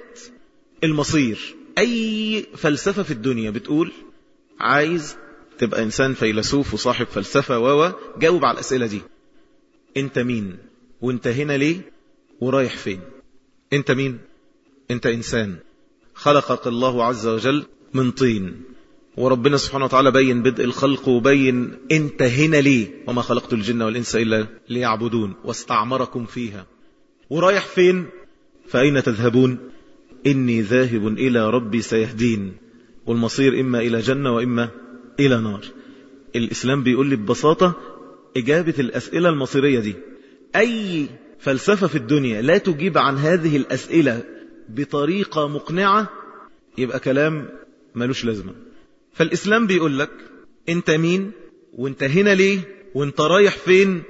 المصير أي فلسفة في الدنيا بتقول عايز تبقى إنسان فيلسوف وصاحب فلسفة و جاوب على الأسئلة دي أنت مين وانت هنا ليه ورايح فين أنت مين أنت إنسان خلقك الله عز وجل من طين وربنا سبحانه وتعالى بين بدء الخلق وبين انت هنا ليه وما خلقت الجن والإنس إلا ليعبدون واستعمركم فيها ورايح فين فأين تذهبون إني ذاهب إلى ربي سيهدين والمصير إما إلى جنة وإما إلى نار الإسلام بيقول لي ببساطة إجابة الأسئلة المصيرية دي أي فلسفة في الدنيا لا تجيب عن هذه الأسئلة بطريقة مقنعة يبقى كلام ملوش لازمة فالإسلام بيقول لك انت مين وانت هنا ليه وانت رايح فين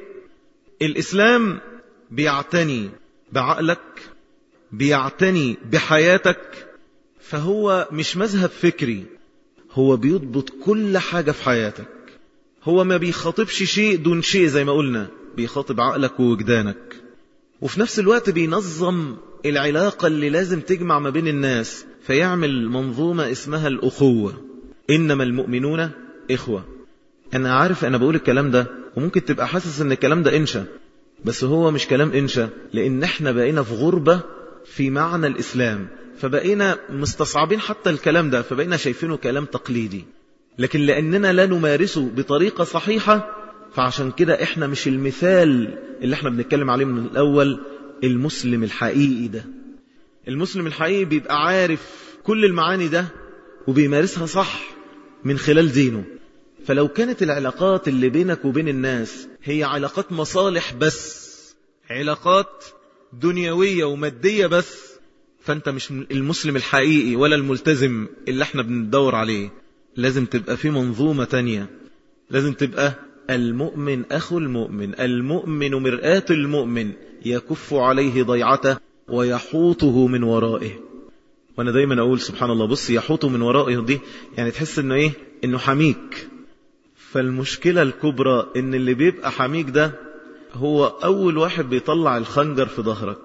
الإسلام بيعتني بعقلك بيعتني بحياتك فهو مش مذهب فكري هو بيضبط كل حاجة في حياتك هو ما بيخاطبش شيء دون شيء زي ما قلنا بيخاطب عقلك ووجدانك وفي نفس الوقت بينظم العلاقة اللي لازم تجمع ما بين الناس فيعمل منظومة اسمها الأخوة إنما المؤمنون إخوة أنا عارف أنا بقول الكلام ده وممكن تبقى حاسس أن الكلام ده إنشا بس هو مش كلام إنشا لأن احنا بقينا في غربة في معنى الإسلام فبقينا مستصعبين حتى الكلام ده فبقينا شايفينه كلام تقليدي لكن لأننا لا نمارسه بطريقة صحيحة فعشان كده احنا مش المثال اللي احنا بنتكلم عليه من الأول المسلم الحقيقي ده المسلم الحقيقي بيبقى عارف كل المعاني ده وبيمارسها صح من خلال دينه فلو كانت العلاقات اللي بينك وبين الناس هي علاقات مصالح بس علاقات دنيوية ومادية بس فانت مش المسلم الحقيقي ولا الملتزم اللي احنا بندور عليه لازم تبقى في منظومة تانية لازم تبقى المؤمن أخو المؤمن المؤمن مرآة المؤمن يكف عليه ضيعته ويحوطه من ورائه وانا دايما اقول سبحان الله بص يحوط من ورائه دي يعني تحس انه ايه انه حميك فالمشكلة الكبرى ان اللي بيبقى حميك ده هو اول واحد بيطلع الخنجر في ظهرك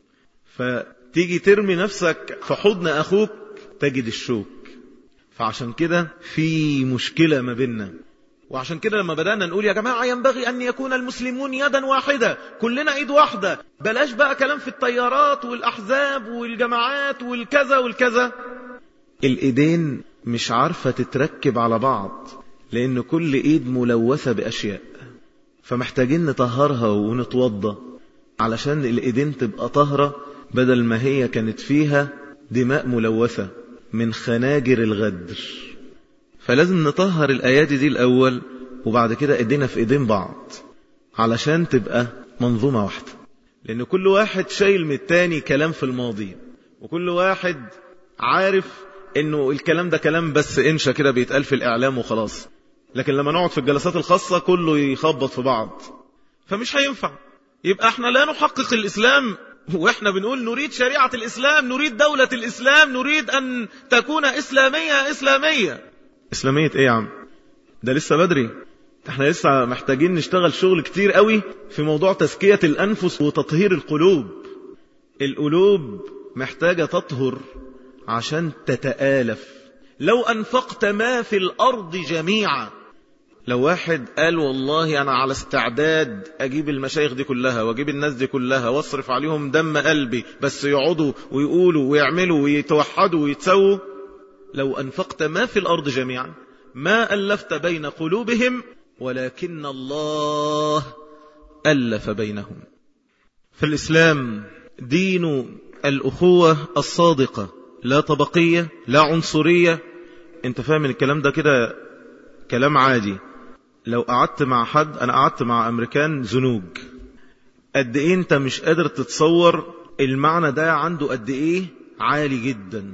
فتيجي ترمي نفسك في حضن اخوك تجد الشوك فعشان كده في مشكلة ما بيننا وعشان كده لما بدأنا نقول يا جماعة ينبغي أن يكون المسلمون يدا واحدة كلنا ايد واحدة بلاش بقى كلام في الطيارات والأحزاب والجماعات والكذا والكذا الإيدين مش عارفة تتركب على بعض لأن كل إيد ملوثة بأشياء فمحتاجين نطهرها ونتوضى علشان الإيدين تبقى طهرة بدل ما هي كانت فيها دماء ملوثة من خناجر الغدر فلازم نطهر الأيادي دي الأول وبعد كده ايدينا في ايدين بعض علشان تبقى منظومة واحدة لأن كل واحد شايل من التاني كلام في الماضي وكل واحد عارف انه الكلام ده كلام بس انشا كده بيتقال في الاعلام وخلاص لكن لما نقعد في الجلسات الخاصة كله يخبط في بعض فمش هينفع يبقى احنا لا نحقق الاسلام واحنا بنقول نريد شريعة الاسلام نريد دولة الاسلام نريد ان تكون اسلامية اسلامية اسلامية ايه يا عم ده لسه بدري احنا لسه محتاجين نشتغل شغل كتير قوي في موضوع تزكية الانفس وتطهير القلوب القلوب محتاجة تطهر عشان تتآلف لو أنفقت ما في الأرض جميعا لو واحد قال والله أنا على استعداد أجيب المشايخ دي كلها وأجيب الناس دي كلها واصرف عليهم دم قلبي بس يقعدوا ويقولوا ويعملوا ويتوحدوا ويتسووا لو أنفقت ما في الأرض جميعا ما ألفت بين قلوبهم ولكن الله ألف بينهم فالإسلام دين الأخوة الصادقة لا طبقية لا عنصرية انت فاهم الكلام ده كده كلام عادي لو قعدت مع حد انا قعدت مع امريكان زنوج قد ايه انت مش قادر تتصور المعنى ده عنده قد ايه عالي جدا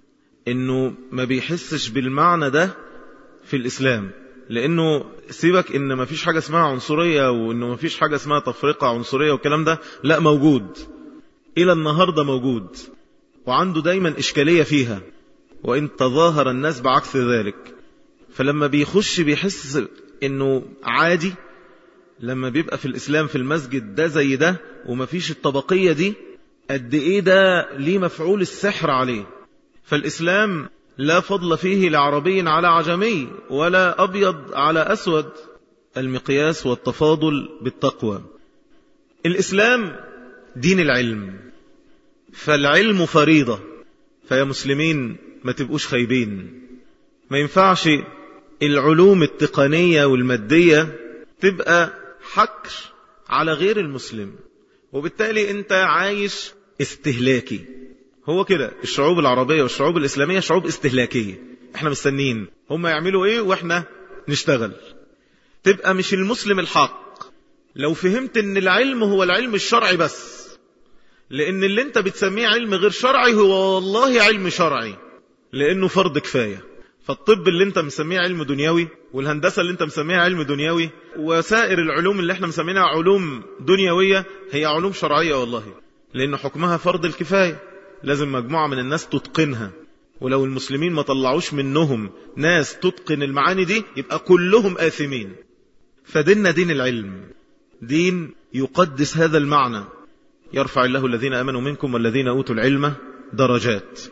انه ما بيحسش بالمعنى ده في الاسلام لانه سيبك ان ما فيش حاجة اسمها عنصرية وانه ما فيش حاجة اسمها تفرقة عنصرية والكلام ده لا موجود الى النهاردة موجود وعنده دايما اشكالية فيها وان تظاهر الناس بعكس ذلك فلما بيخش بيحس انه عادي لما بيبقى في الاسلام في المسجد ده زي ده ومفيش الطبقية دي قد ايه ده ليه مفعول السحر عليه فالاسلام لا فضل فيه لعربي على عجمي ولا ابيض على اسود المقياس والتفاضل بالتقوى الاسلام دين العلم فالعلم فريضة فيا مسلمين ما تبقوش خايبين ما ينفعش العلوم التقنية والمادية تبقى حكر على غير المسلم وبالتالي انت عايش استهلاكي هو كده الشعوب العربية والشعوب الإسلامية شعوب استهلاكية احنا مستنين هم يعملوا ايه واحنا نشتغل تبقى مش المسلم الحق لو فهمت ان العلم هو العلم الشرعي بس لان اللي انت بتسميه علم غير شرعي هو والله علم شرعي لانه فرض كفاية فالطب اللي انت مسميه علم دنيوي والهندسة اللي انت مسميها علم دنيوي وسائر العلوم اللي احنا مسمينها علوم دنيوية هي علوم شرعية والله لان حكمها فرض الكفاية لازم مجموعة من الناس تتقنها ولو المسلمين ما طلعوش منهم ناس تتقن المعاني دي يبقى كلهم آثمين فديننا دين العلم دين يقدس هذا المعنى يرفع الله الذين أمنوا منكم والذين أوتوا العلم درجات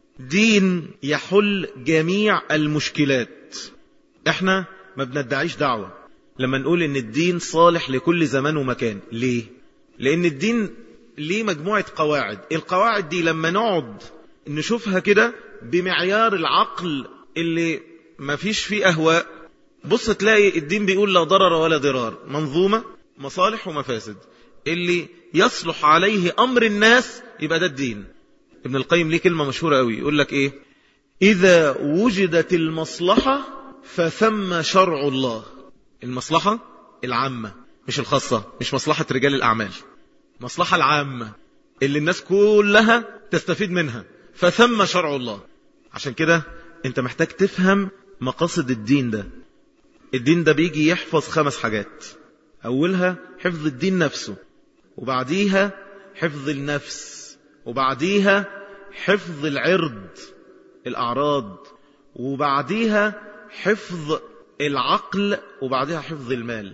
دين يحل جميع المشكلات احنا ما بندعيش دعوة لما نقول ان الدين صالح لكل زمان ومكان ليه لان الدين ليه مجموعة قواعد القواعد دي لما نقعد نشوفها كده بمعيار العقل اللي ما فيش فيه أهواء بص تلاقي الدين بيقول لا ضرر ولا ضرار منظومة مصالح ومفاسد اللي يصلح عليه أمر الناس يبقى ده الدين ابن القيم ليه كلمة مشهورة قوي يقول لك ايه إذا وجدت المصلحة فثم شرع الله المصلحة العامة مش الخاصة مش مصلحة رجال الأعمال مصلحة العامة اللي الناس كلها تستفيد منها فثم شرع الله عشان كده انت محتاج تفهم مقاصد الدين ده الدين ده بيجي يحفظ خمس حاجات أولها حفظ الدين نفسه وبعديها حفظ النفس وبعديها حفظ العرض الأعراض وبعديها حفظ العقل وبعدها حفظ المال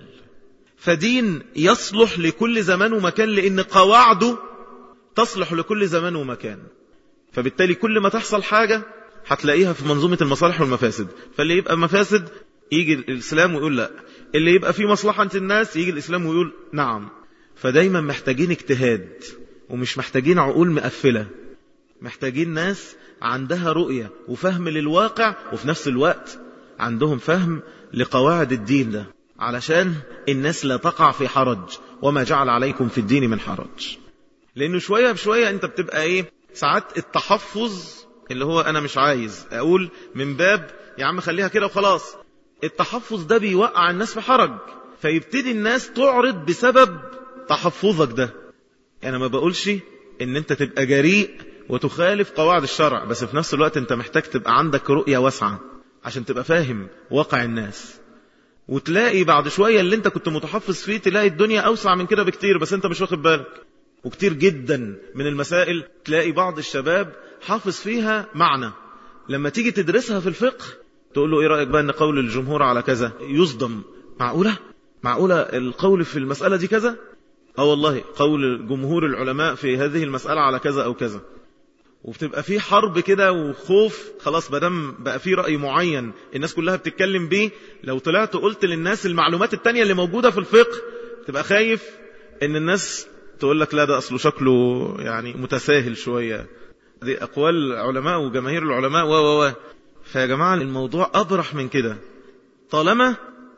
فدين يصلح لكل زمان ومكان لأن قواعده تصلح لكل زمان ومكان فبالتالي كل ما تحصل حاجة هتلاقيها في منظومة المصالح والمفاسد فاللي يبقى مفاسد يجي الإسلام ويقول لا اللي يبقى فيه مصلحة الناس يجي الإسلام ويقول نعم فدايما محتاجين اجتهاد ومش محتاجين عقول مقفلة محتاجين ناس عندها رؤية وفهم للواقع وفي نفس الوقت عندهم فهم لقواعد الدين ده علشان الناس لا تقع في حرج وما جعل عليكم في الدين من حرج لأنه شوية بشوية أنت بتبقى إيه ساعات التحفظ اللي هو أنا مش عايز أقول من باب يا عم خليها كده وخلاص التحفظ ده بيوقع الناس في حرج فيبتدي الناس تعرض بسبب تحفظك ده أنا ما بقولش إن أنت تبقى جريء وتخالف قواعد الشرع بس في نفس الوقت أنت محتاج تبقى عندك رؤية واسعة عشان تبقى فاهم واقع الناس وتلاقي بعد شوية اللي انت كنت متحفظ فيه تلاقي الدنيا أوسع من كده بكتير بس انت مش واخد بالك وكتير جدا من المسائل تلاقي بعض الشباب حافظ فيها معنى لما تيجي تدرسها في الفقه تقول له ايه رأيك بقى ان قول الجمهور على كذا يصدم معقولة معقولة القول في المسألة دي كذا اه والله قول جمهور العلماء في هذه المسألة على كذا او كذا وبتبقى في حرب كده وخوف خلاص بدم بقى في رأي معين الناس كلها بتتكلم بيه لو طلعت وقلت للناس المعلومات التانية اللي موجودة في الفقه تبقى خايف ان الناس تقول لك لا ده أصله شكله يعني متساهل شوية دي أقوال علماء وجماهير العلماء و و و فيا جماعة الموضوع أبرح من كده طالما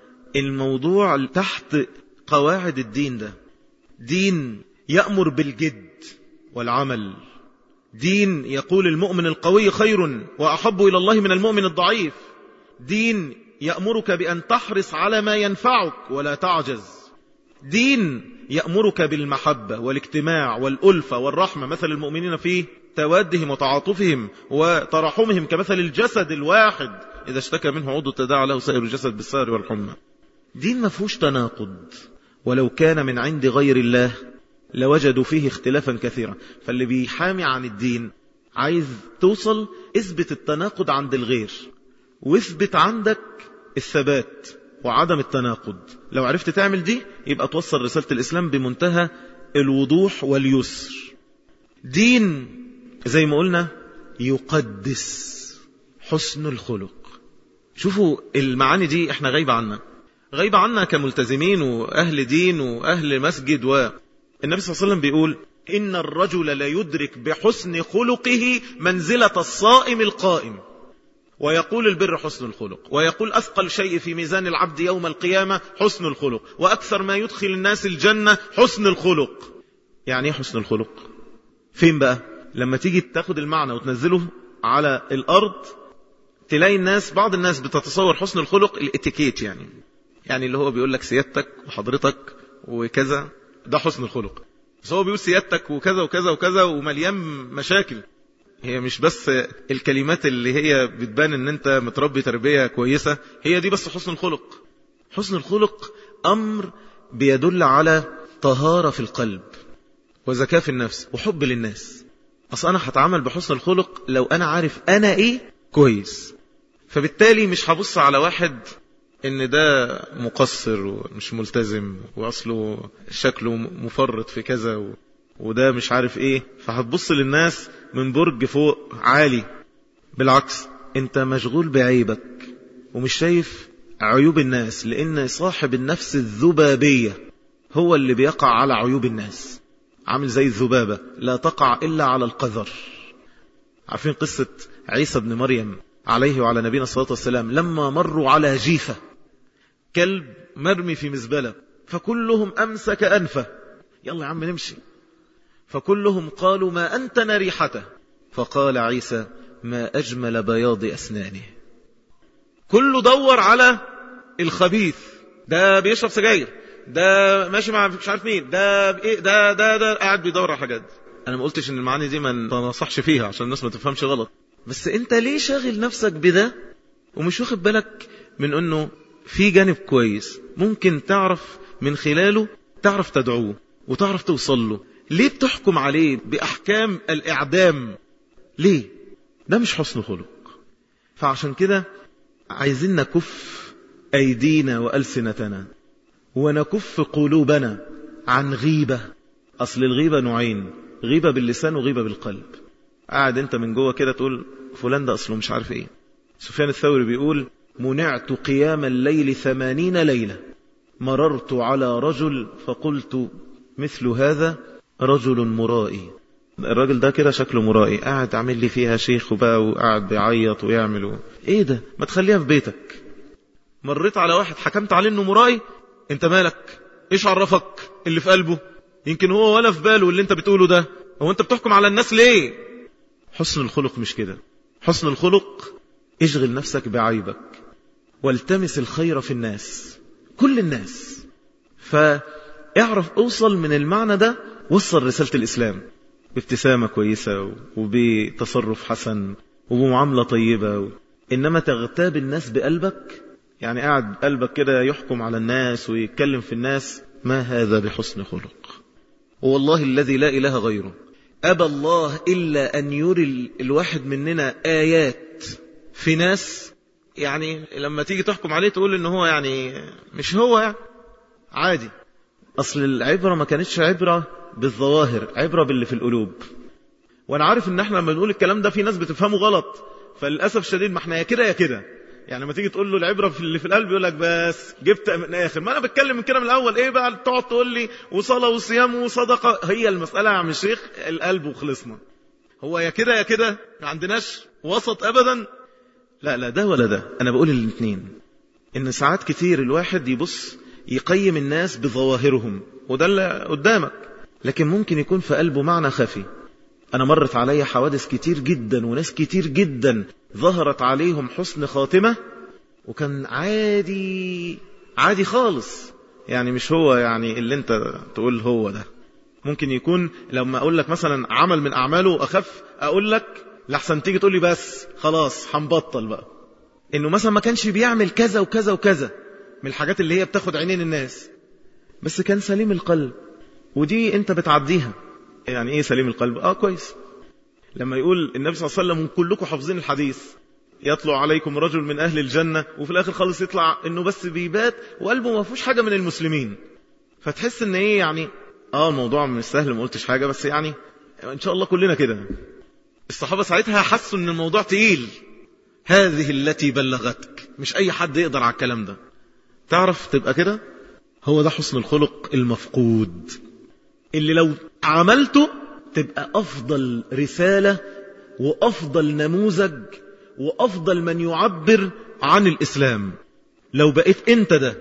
الموضوع تحت قواعد الدين ده دين يأمر بالجد والعمل دين يقول المؤمن القوي خير وأحب إلى الله من المؤمن الضعيف دين يأمرك بأن تحرص على ما ينفعك ولا تعجز دين يأمرك بالمحبة والاجتماع والألفة والرحمة مثل المؤمنين في توادهم وتعاطفهم وتراحمهم كمثل الجسد الواحد إذا اشتكى منه عضو تداعى له سائر الجسد بالسهر والحمى دين ما فيهوش تناقض ولو كان من عند غير الله لوجدوا فيه اختلافا كثيرا فاللي بيحامي عن الدين عايز توصل اثبت التناقض عند الغير واثبت عندك الثبات وعدم التناقض لو عرفت تعمل دي يبقى توصل رسالة الإسلام بمنتهى الوضوح واليسر دين زي ما قلنا يقدس حسن الخلق شوفوا المعاني دي احنا غايبة عنا غايبة عنا كملتزمين وأهل دين وأهل مسجد و النبي صلى الله عليه وسلم بيقول إن الرجل لا يدرك بحسن خلقه منزلة الصائم القائم ويقول البر حسن الخلق ويقول أثقل شيء في ميزان العبد يوم القيامة حسن الخلق وأكثر ما يدخل الناس الجنة حسن الخلق يعني ايه حسن الخلق فين بقى لما تيجي تاخد المعنى وتنزله على الأرض تلاقي الناس بعض الناس بتتصور حسن الخلق الاتيكيت يعني يعني اللي هو بيقول لك سيادتك وحضرتك وكذا ده حسن الخلق بس هو بيقول سيادتك وكذا وكذا وكذا ومليان مشاكل هي مش بس الكلمات اللي هي بتبان ان انت متربي تربية كويسة هي دي بس حسن الخلق حسن الخلق امر بيدل على طهارة في القلب وزكاة في النفس وحب للناس اصل انا هتعامل بحسن الخلق لو انا عارف انا ايه كويس فبالتالي مش هبص على واحد ان ده مقصر ومش ملتزم واصله شكله مفرط في كذا و... وده مش عارف ايه فهتبص للناس من برج فوق عالي بالعكس انت مشغول بعيبك ومش شايف عيوب الناس لان صاحب النفس الذبابية هو اللي بيقع على عيوب الناس عامل زي الذبابة لا تقع الا على القذر عارفين قصة عيسى بن مريم عليه وعلى نبينا الصلاة والسلام لما مروا على جيفة كلب مرمي في مزبلة فكلهم أمسك أنفه يلا يا عم نمشي فكلهم قالوا ما أنتن ريحته فقال عيسى ما أجمل بياض أسنانه كله دور على الخبيث ده بيشرب سجاير ده ماشي مع مش عارف مين ده ايه ده ده ده قاعد بيدور على حاجات انا ما قلتش ان المعاني دي ما تنصحش فيها عشان الناس ما تفهمش غلط بس انت ليه شاغل نفسك بده ومش واخد بالك من انه في جانب كويس ممكن تعرف من خلاله تعرف تدعوه وتعرف توصل له ليه بتحكم عليه بأحكام الإعدام ليه ده مش حسن خلق فعشان كده عايزين نكف أيدينا وألسنتنا ونكف قلوبنا عن غيبة أصل الغيبة نوعين غيبة باللسان وغيبة بالقلب قاعد انت من جوه كده تقول فلان ده أصله مش عارف ايه سفيان الثوري بيقول منعت قيام الليل ثمانين ليلة مررت على رجل فقلت مثل هذا رجل مرائي الراجل ده كده شكله مرائي قاعد عامل لي فيها شيخ وبقى وقاعد بيعيط ويعمل و... ايه ده ما تخليها في بيتك مريت على واحد حكمت عليه انه مرائي انت مالك ايش عرفك اللي في قلبه يمكن هو ولا في باله اللي انت بتقوله ده هو انت بتحكم على الناس ليه حسن الخلق مش كده حسن الخلق اشغل نفسك بعيبك والتمس الخير في الناس كل الناس فاعرف اوصل من المعنى ده وصل رسالة الإسلام بابتسامة كويسة وبتصرف حسن وبمعاملة طيبة إنما تغتاب الناس بقلبك يعني قاعد قلبك كده يحكم على الناس ويتكلم في الناس ما هذا بحسن خلق والله الذي لا إله غيره أبى الله إلا أن يري الواحد مننا آيات في ناس يعني لما تيجي تحكم عليه تقول إن هو يعني مش هو يعني عادي أصل العبرة ما كانتش عبرة بالظواهر عبرة باللي في القلوب وأنا عارف إن احنا لما نقول الكلام ده في ناس بتفهمه غلط فللأسف الشديد ما احنا يا كده يا كده يعني لما تيجي تقول له العبره في اللي في القلب يقول لك بس جبت من الاخر ما انا بتكلم من كده من الاول ايه بقى تقعد تقول لي وصلاه وصيام وصدقه هي المساله يا عم الشيخ القلب وخلصنا هو يا كده يا كده ما عندناش وسط ابدا لا لا ده ولا ده انا بقول الاثنين ان ساعات كتير الواحد يبص يقيم الناس بظواهرهم وده اللي قدامك لكن ممكن يكون في قلبه معنى خفي أنا مرت علي حوادث كتير جدا وناس كتير جدا ظهرت عليهم حسن خاتمة وكان عادي عادي خالص يعني مش هو يعني اللي انت تقول هو ده ممكن يكون لما اقول لك مثلا عمل من اعماله اخف اقول لك لحسن تيجي تقول لي بس خلاص هنبطل بقى انه مثلا ما كانش بيعمل كذا وكذا وكذا من الحاجات اللي هي بتاخد عينين الناس بس كان سليم القلب ودي انت بتعديها يعني ايه سليم القلب اه كويس لما يقول النبي صلى الله عليه وسلم كلكم حافظين الحديث يطلع عليكم رجل من أهل الجنة وفي الآخر خالص يطلع إنه بس بيبات وقلبه ما فيهوش حاجة من المسلمين فتحس إن إيه يعني آه الموضوع مش سهل ما قلتش حاجة بس يعني إن شاء الله كلنا كده الصحابة ساعتها حسوا إن الموضوع تقيل هذه التي بلغتك مش أي حد يقدر على الكلام ده تعرف تبقى كده هو ده حسن الخلق المفقود اللي لو عملته تبقى أفضل رسالة وأفضل نموذج وأفضل من يعبر عن الإسلام لو بقيت أنت ده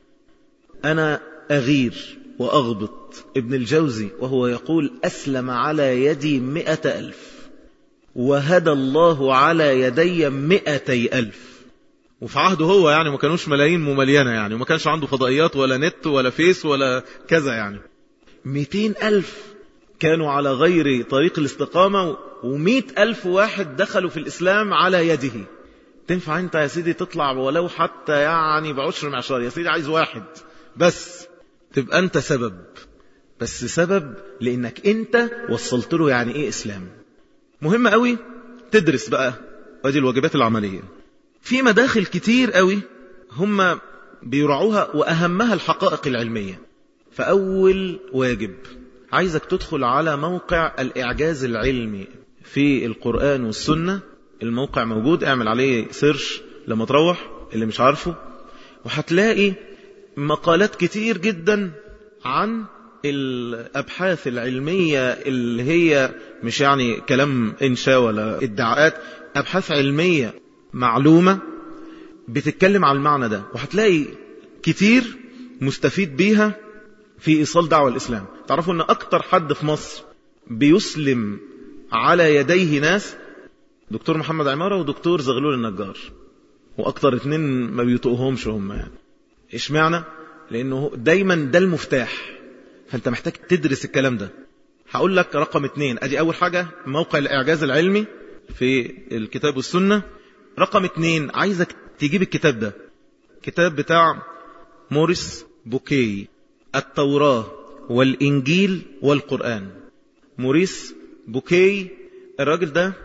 أنا أغير وأغبط ابن الجوزي وهو يقول أسلم على يدي مئة ألف وهدى الله على يدي مئتي ألف وفي عهده هو يعني ما كانوش ملايين مملينة يعني وما كانش عنده فضائيات ولا نت ولا فيس ولا كذا يعني مئتين ألف كانوا على غير طريق الاستقامة ومئة ألف واحد دخلوا في الإسلام على يده تنفع أنت يا سيدي تطلع ولو حتى يعني بعشر معشار يا سيدي عايز واحد بس تبقى أنت سبب بس سبب لأنك أنت وصلت له يعني إيه إسلام مهم قوي تدرس بقى ودي الواجبات العملية في مداخل كتير قوي هم بيرعوها وأهمها الحقائق العلمية فأول واجب عايزك تدخل على موقع الإعجاز العلمي في القرآن والسنة الموقع موجود اعمل عليه سيرش لما تروح اللي مش عارفه وهتلاقي مقالات كتير جدا عن الأبحاث العلمية اللي هي مش يعني كلام إنشاء ولا ادعاءات أبحاث علمية معلومة بتتكلم على المعنى ده وهتلاقي كتير مستفيد بيها في إيصال دعوة الإسلام تعرفوا أن أكتر حد في مصر بيسلم على يديه ناس دكتور محمد عمارة ودكتور زغلول النجار وأكتر اتنين ما بيطقهمش هم يعني إيش معنى؟ لأنه دايما ده المفتاح فأنت محتاج تدرس الكلام ده هقول لك رقم اتنين أدي أول حاجة موقع الإعجاز العلمي في الكتاب والسنة رقم اتنين عايزك تجيب الكتاب ده كتاب بتاع موريس بوكي التوراة والإنجيل والقرآن موريس بوكي الراجل ده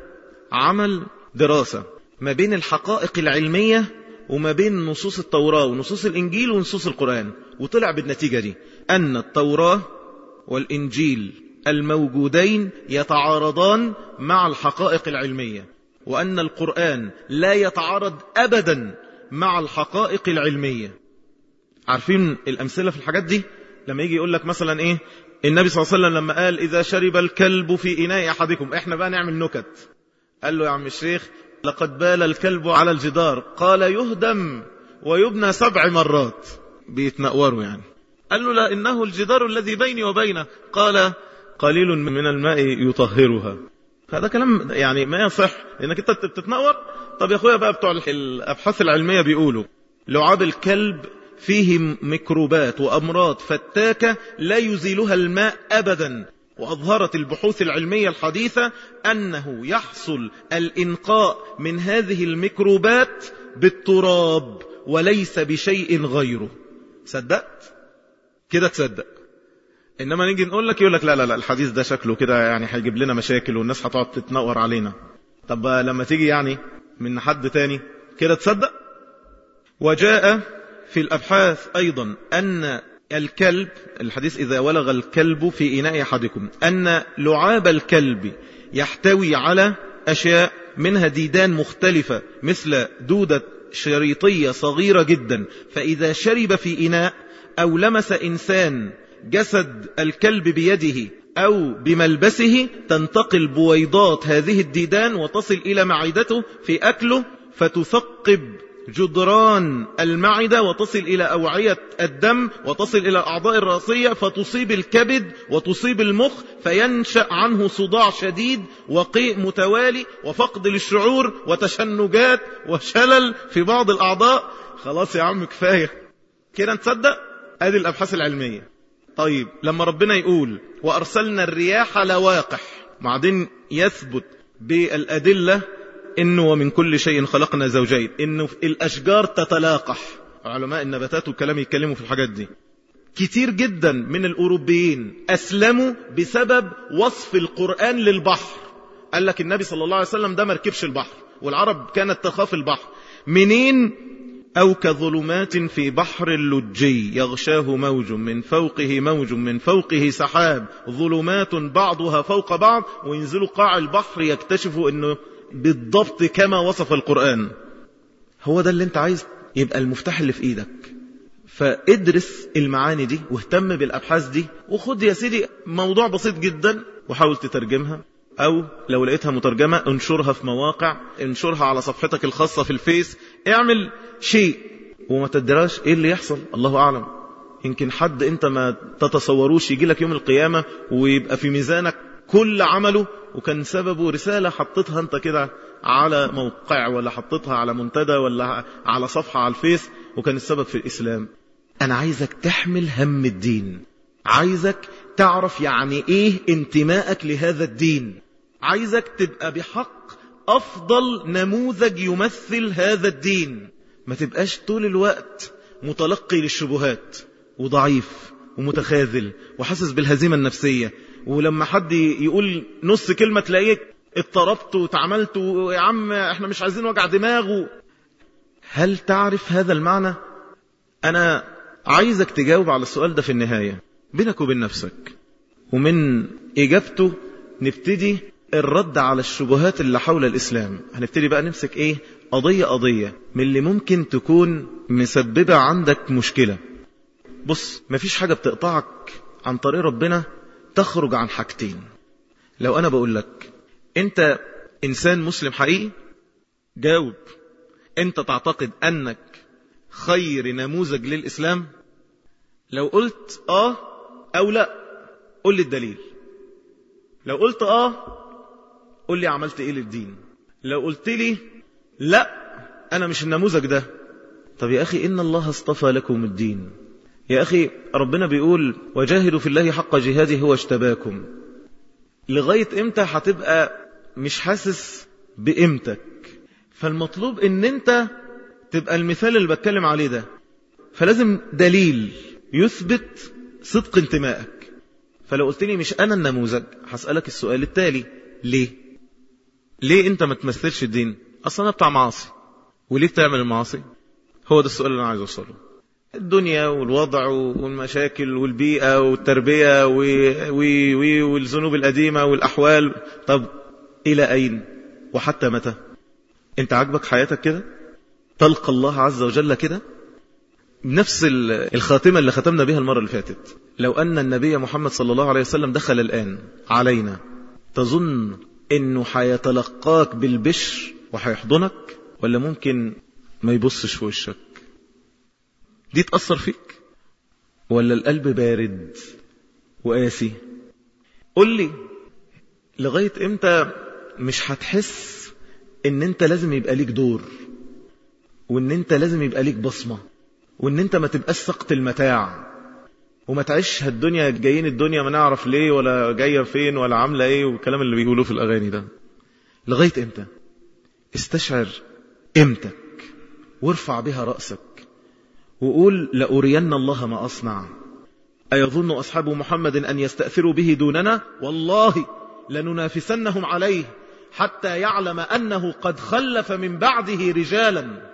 عمل دراسة ما بين الحقائق العلمية وما بين نصوص التوراة ونصوص الإنجيل ونصوص القرآن وطلع بالنتيجة دي أن التوراة والإنجيل الموجودين يتعارضان مع الحقائق العلمية وأن القرآن لا يتعارض أبدا مع الحقائق العلمية عارفين الأمثلة في الحاجات دي لما يجي يقول لك مثلا إيه النبي صلى الله عليه وسلم لما قال إذا شرب الكلب في إناء أحدكم إحنا بقى نعمل نكت قال له يا عم الشيخ لقد بال الكلب على الجدار قال يهدم ويبنى سبع مرات بيتنقوروا يعني قال له لا إنه الجدار الذي بيني وبينه قال قليل من الماء يطهرها هذا كلام يعني ما يصح انك انت بتتنور طب يا اخويا بقى بتوع الابحاث العلميه بيقولوا لعاب الكلب فيه ميكروبات وامراض فتاكه لا يزيلها الماء ابدا واظهرت البحوث العلميه الحديثه انه يحصل الانقاء من هذه الميكروبات بالتراب وليس بشيء غيره صدقت كده تصدق انما نيجي نقول لك يقول لك لا لا لا الحديث ده شكله كده يعني هيجيب لنا مشاكل والناس هتقعد تتنور علينا طب لما تيجي يعني من حد تاني كده تصدق وجاء في الابحاث ايضا ان الكلب الحديث اذا ولغ الكلب في اناء احدكم ان لعاب الكلب يحتوي على اشياء منها ديدان مختلفه مثل دوده شريطيه صغيره جدا فاذا شرب في اناء او لمس انسان جسد الكلب بيده أو بملبسه تنتقل بويضات هذه الديدان وتصل إلى معدته في أكله فتثقب جدران المعدة وتصل إلى أوعية الدم وتصل إلى الأعضاء الرأسية فتصيب الكبد وتصيب المخ فينشأ عنه صداع شديد وقيء متوالي وفقد للشعور وتشنجات وشلل في بعض الأعضاء خلاص يا عم كفاية كده نتصدق ادي الأبحاث العلمية طيب لما ربنا يقول وأرسلنا الرياح لواقح بعدين يثبت بالأدلة إنه ومن كل شيء خلقنا زوجين إنه الأشجار تتلاقح علماء النباتات والكلام يتكلموا في الحاجات دي كتير جدا من الأوروبيين أسلموا بسبب وصف القرآن للبحر قال لك النبي صلى الله عليه وسلم ده مركبش البحر والعرب كانت تخاف البحر منين أو كظلمات في بحر اللجي يغشاه موج من فوقه موج من فوقه سحاب ظلمات بعضها فوق بعض وينزلوا قاع البحر يكتشفوا أنه بالضبط كما وصف القرآن هو ده اللي انت عايز يبقى المفتاح اللي في ايدك فادرس المعاني دي واهتم بالأبحاث دي وخد يا سيدي موضوع بسيط جدا وحاول تترجمها أو لو لقيتها مترجمة انشرها في مواقع انشرها على صفحتك الخاصة في الفيس اعمل شيء وما تدراش ايه اللي يحصل الله أعلم يمكن حد انت ما تتصوروش يجي لك يوم القيامة ويبقى في ميزانك كل عمله وكان سببه رسالة حطيتها انت كده على موقع ولا حطيتها على منتدى ولا على صفحة على الفيس وكان السبب في الإسلام أنا عايزك تحمل هم الدين عايزك تعرف يعني ايه انتمائك لهذا الدين عايزك تبقى بحق افضل نموذج يمثل هذا الدين ما تبقاش طول الوقت متلقي للشبهات وضعيف ومتخاذل وحاسس بالهزيمة النفسية ولما حد يقول نص كلمة تلاقيك اضطربت وتعملت يا عم احنا مش عايزين وجع دماغ هل تعرف هذا المعنى انا عايزك تجاوب على السؤال ده في النهاية بينك وبين نفسك ومن إجابته نبتدي الرد على الشبهات اللي حول الإسلام هنبتدي بقى نمسك إيه قضية قضية من اللي ممكن تكون مسببة عندك مشكلة بص مفيش حاجة بتقطعك عن طريق ربنا تخرج عن حاجتين لو أنا بقول لك أنت إنسان مسلم حقيقي جاوب أنت تعتقد أنك خير نموذج للإسلام لو قلت آه أو لا قل لي الدليل لو قلت آه قل لي عملت إيه للدين لو قلت لي لا أنا مش النموذج ده طب يا أخي إن الله اصطفى لكم الدين يا أخي ربنا بيقول وجاهدوا في الله حق جهاده هو اشتباكم لغاية إمتى هتبقى مش حاسس بقيمتك فالمطلوب إن أنت تبقى المثال اللي بتكلم عليه ده فلازم دليل يثبت صدق انتمائك فلو قلت لي مش أنا النموذج هسألك السؤال التالي ليه ليه انت ما تمثلش الدين اصلا انا بتاع معاصي وليه بتعمل المعاصي هو ده السؤال اللي انا عايز اوصله الدنيا والوضع والمشاكل والبيئة والتربية و... و... و... والذنوب القديمة والأحوال طب إلى أين وحتى متى انت عاجبك حياتك كده تلقى الله عز وجل كده نفس الخاتمة اللي ختمنا بها المرة اللي فاتت لو أن النبي محمد صلى الله عليه وسلم دخل الآن علينا تظن أنه حيتلقاك بالبشر وحيحضنك ولا ممكن ما يبصش في وشك دي تأثر فيك ولا القلب بارد وقاسي قل لي لغاية امتى مش هتحس ان انت لازم يبقى ليك دور وان انت لازم يبقى ليك بصمة وان انت ما تبقاش سقط المتاع وما تعيش الدنيا جايين الدنيا ما نعرف ليه ولا جاية فين ولا عاملة ايه والكلام اللي بيقولوه في الاغاني ده لغاية امتى استشعر قيمتك وارفع بها رأسك وقول لأرين الله ما أصنع أيظن أصحاب محمد أن يستأثروا به دوننا والله لننافسنهم عليه حتى يعلم أنه قد خلف من بعده رجالا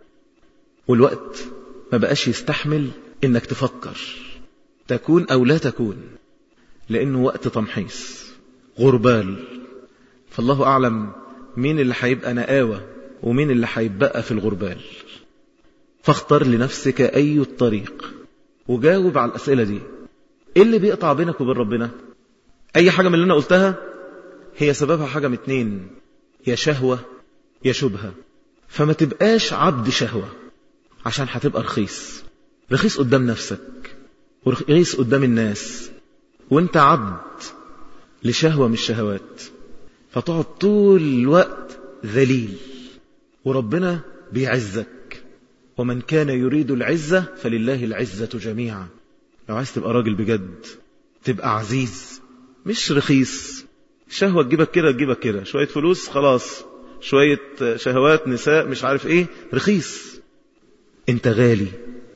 والوقت ما بقاش يستحمل إنك تفكر تكون أو لا تكون لأنه وقت تمحيص غربال فالله أعلم مين اللي هيبقى نقاوة ومين اللي هيبقى في الغربال فاختر لنفسك أي الطريق وجاوب على الأسئلة دي إيه اللي بيقطع بينك وبين ربنا أي حاجة من اللي أنا قلتها هي سببها حاجة من اتنين يا شهوة يا شبهة فما تبقاش عبد شهوة عشان هتبقى رخيص رخيص قدام نفسك ورخيص قدام الناس وانت عبد لشهوة من الشهوات فتقعد طول الوقت ذليل وربنا بيعزك ومن كان يريد العزة فلله العزة جميعا لو عايز تبقى راجل بجد تبقى عزيز مش رخيص شهوة تجيبك كده تجيبك كده شوية فلوس خلاص شوية شهوات نساء مش عارف ايه رخيص انت غالي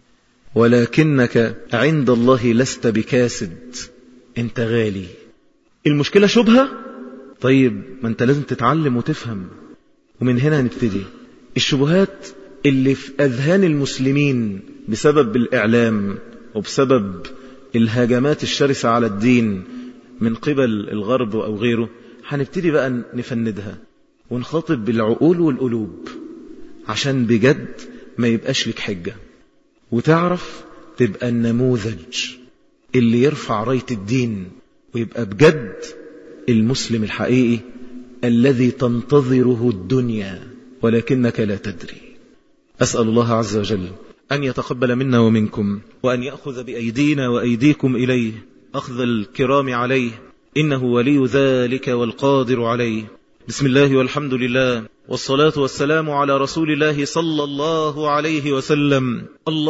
ولكنك عند الله لست بكاسد انت غالي المشكلة شبهة طيب ما انت لازم تتعلم وتفهم ومن هنا نبتدي الشبهات اللي في أذهان المسلمين بسبب الإعلام وبسبب الهجمات الشرسة على الدين من قبل الغرب أو غيره هنبتدي بقى نفندها ونخاطب بالعقول والقلوب عشان بجد ما يبقاش لك حجة وتعرف تبقى النموذج اللي يرفع راية الدين ويبقى بجد المسلم الحقيقي الذي تنتظره الدنيا ولكنك لا تدري أسأل الله عز وجل أن يتقبل منا ومنكم وأن يأخذ بأيدينا وأيديكم إليه أخذ الكرام عليه إنه ولي ذلك والقادر عليه بسم الله والحمد لله والصلاة والسلام على رسول الله صلى الله عليه وسلم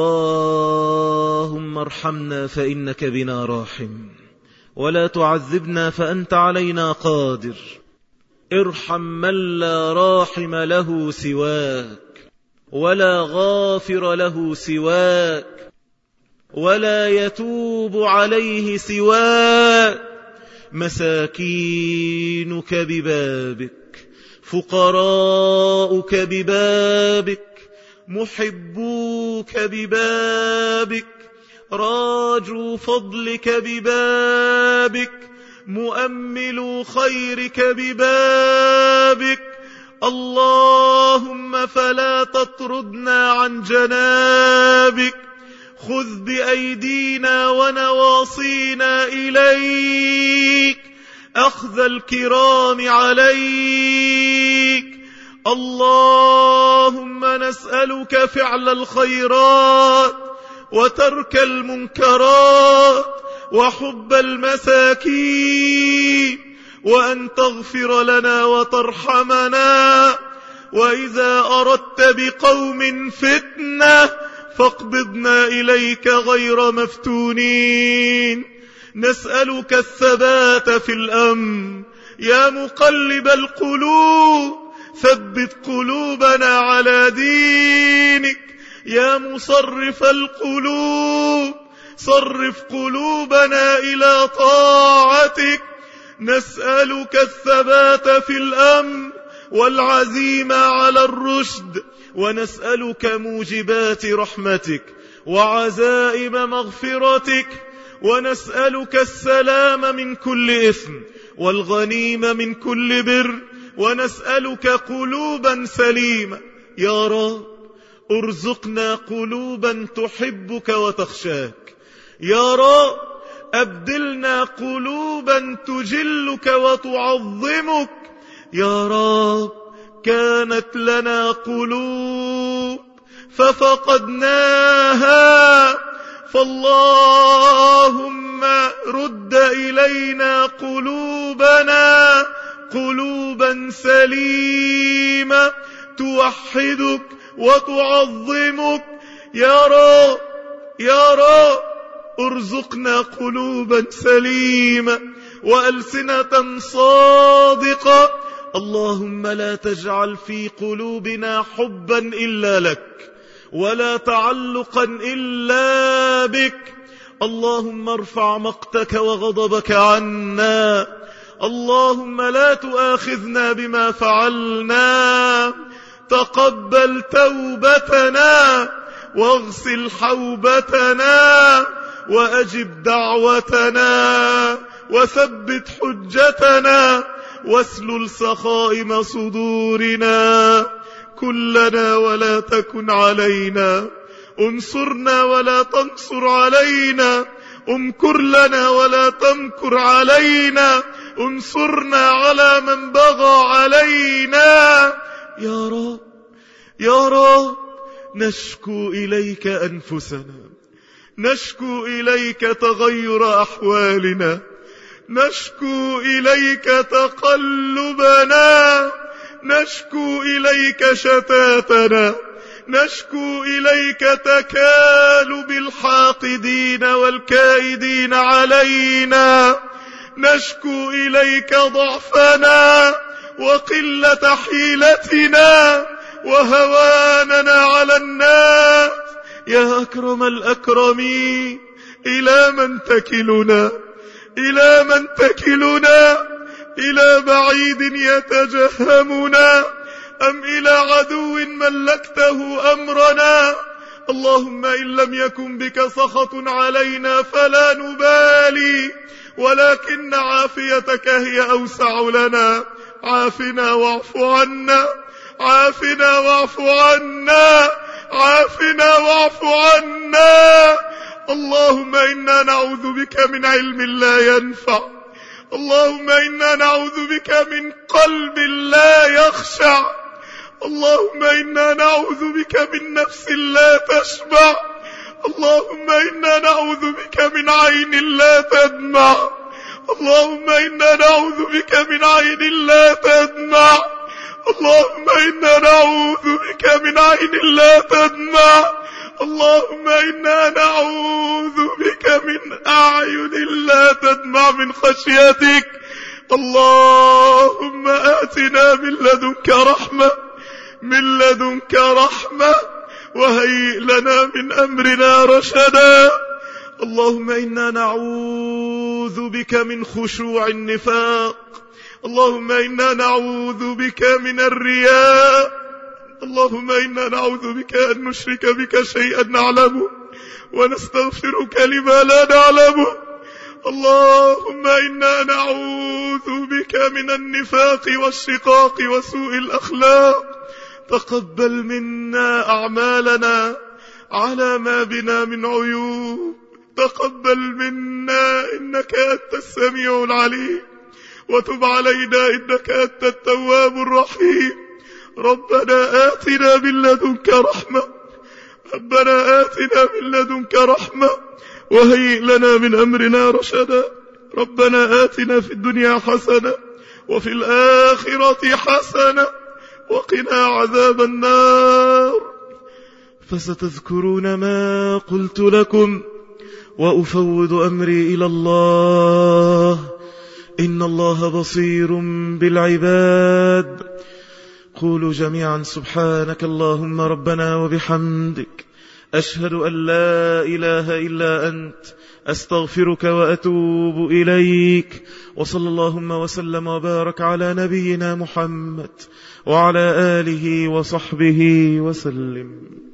اللهم ارحمنا فإنك بنا راحم ولا تعذبنا فأنت علينا قادر ارحم من لا راحم له سواك ولا غافر له سواك ولا يتوب عليه سواك مساكينك ببابك فقراؤك ببابك محبوك ببابك راجوا فضلك ببابك مؤملوا خيرك ببابك اللهم فلا تطردنا عن جنابك خذ بأيدينا ونواصينا إليك أخذ الكرام عليك اللهم نسألك فعل الخيرات وترك المنكرات وحب المساكين وأن تغفر لنا وترحمنا وإذا أردت بقوم فتنة فاقبضنا إليك غير مفتونين نسألك الثبات في الأمر يا مقلب القلوب ثبت قلوبنا على دينك يا مصرف القلوب صرف قلوبنا إلى طاعتك نسألك الثبات في الأمر والعزيمة على الرشد ونسألك موجبات رحمتك وعزائم مغفرتك ونسألك السلام من كل إثم والغنيم من كل بر ونسألك قلوبا سليمة يا رب ارزقنا قلوبا تحبك وتخشاك يا رب أبدلنا قلوبا تجلك وتعظمك يا رب كانت لنا قلوب ففقدناها فاللهم رد إلينا قلوبنا قلوبا سليمة توحدك وتعظمك يا رب يا رب ارزقنا قلوبا سليمة وألسنة صادقة اللهم لا تجعل في قلوبنا حبا إلا لك ولا تعلقا إلا بك اللهم ارفع مقتك وغضبك عنا اللهم لا تؤاخذنا بما فعلنا تقبل توبتنا واغسل حوبتنا وأجب دعوتنا وثبت حجتنا واسلل سخائم صدورنا كلنا ولا تكن علينا انصرنا ولا تنصر علينا امكر لنا ولا تمكر علينا انصرنا على من بغى علينا يا رب يا رب نشكو إليك أنفسنا نشكو إليك تغير أحوالنا نشكو إليك تقلبنا نشكو إليك شتاتنا نشكو إليك تكالب الحاقدين والكائدين علينا نشكو إليك ضعفنا وقلة حيلتنا وهواننا على الناس يا أكرم الأكرمين إلى من تكلنا إلى من تكلنا إلى بعيد يتجهمنا أم إلى عدو ملكته أمرنا اللهم إن لم يكن بك سخط علينا فلا نبالي ولكن عافيتك هي أوسع لنا عافنا واعف عنا عافنا واعف عنا عافنا واعف عنا اللهم إنا نعوذ بك من علم لا ينفع اللهم إنا نعوذ بك من قلب لا يخشع اللهم إنا نعوذ بك من نفس لا تشبع اللهم إنا نعوذ بك من عين لا تدمع اللهم إنا نعوذ بك من عين لا تدمع اللهم إنا نعوذ بك من عين لا تدمع اللهم إنا نعوذ بك من أعين لا تدمع من خشيتك اللهم آتنا من لدنك رحمة من لدنك رحمة وهيئ لنا من أمرنا رشدا اللهم إنا نعوذ بك من خشوع النفاق اللهم إنا نعوذ بك من الرياء اللهم إنا نعوذ بك أن نشرك بك شيئا نعلمه ونستغفرك لما لا نعلمه اللهم إنا نعوذ بك من النفاق والشقاق وسوء الأخلاق تقبل منا أعمالنا على ما بنا من عيوب تقبل منا إنك أنت السميع العليم وتب علينا إنك أنت التواب الرحيم ربنا آتنا من لدنك رحمة ربنا آتنا من لدنك رحمة وهيئ لنا من أمرنا رشدا ربنا آتنا في الدنيا حسنة وفي الآخرة حسنة وقنا عذاب النار فستذكرون ما قلت لكم وأفوض أمري إلى الله إن الله بصير بالعباد قولوا جميعا سبحانك اللهم ربنا وبحمدك أشهد أن لا إله إلا أنت أستغفرك وأتوب إليك وصلى اللهم وسلم وبارك على نبينا محمد وعلى آله وصحبه وسلم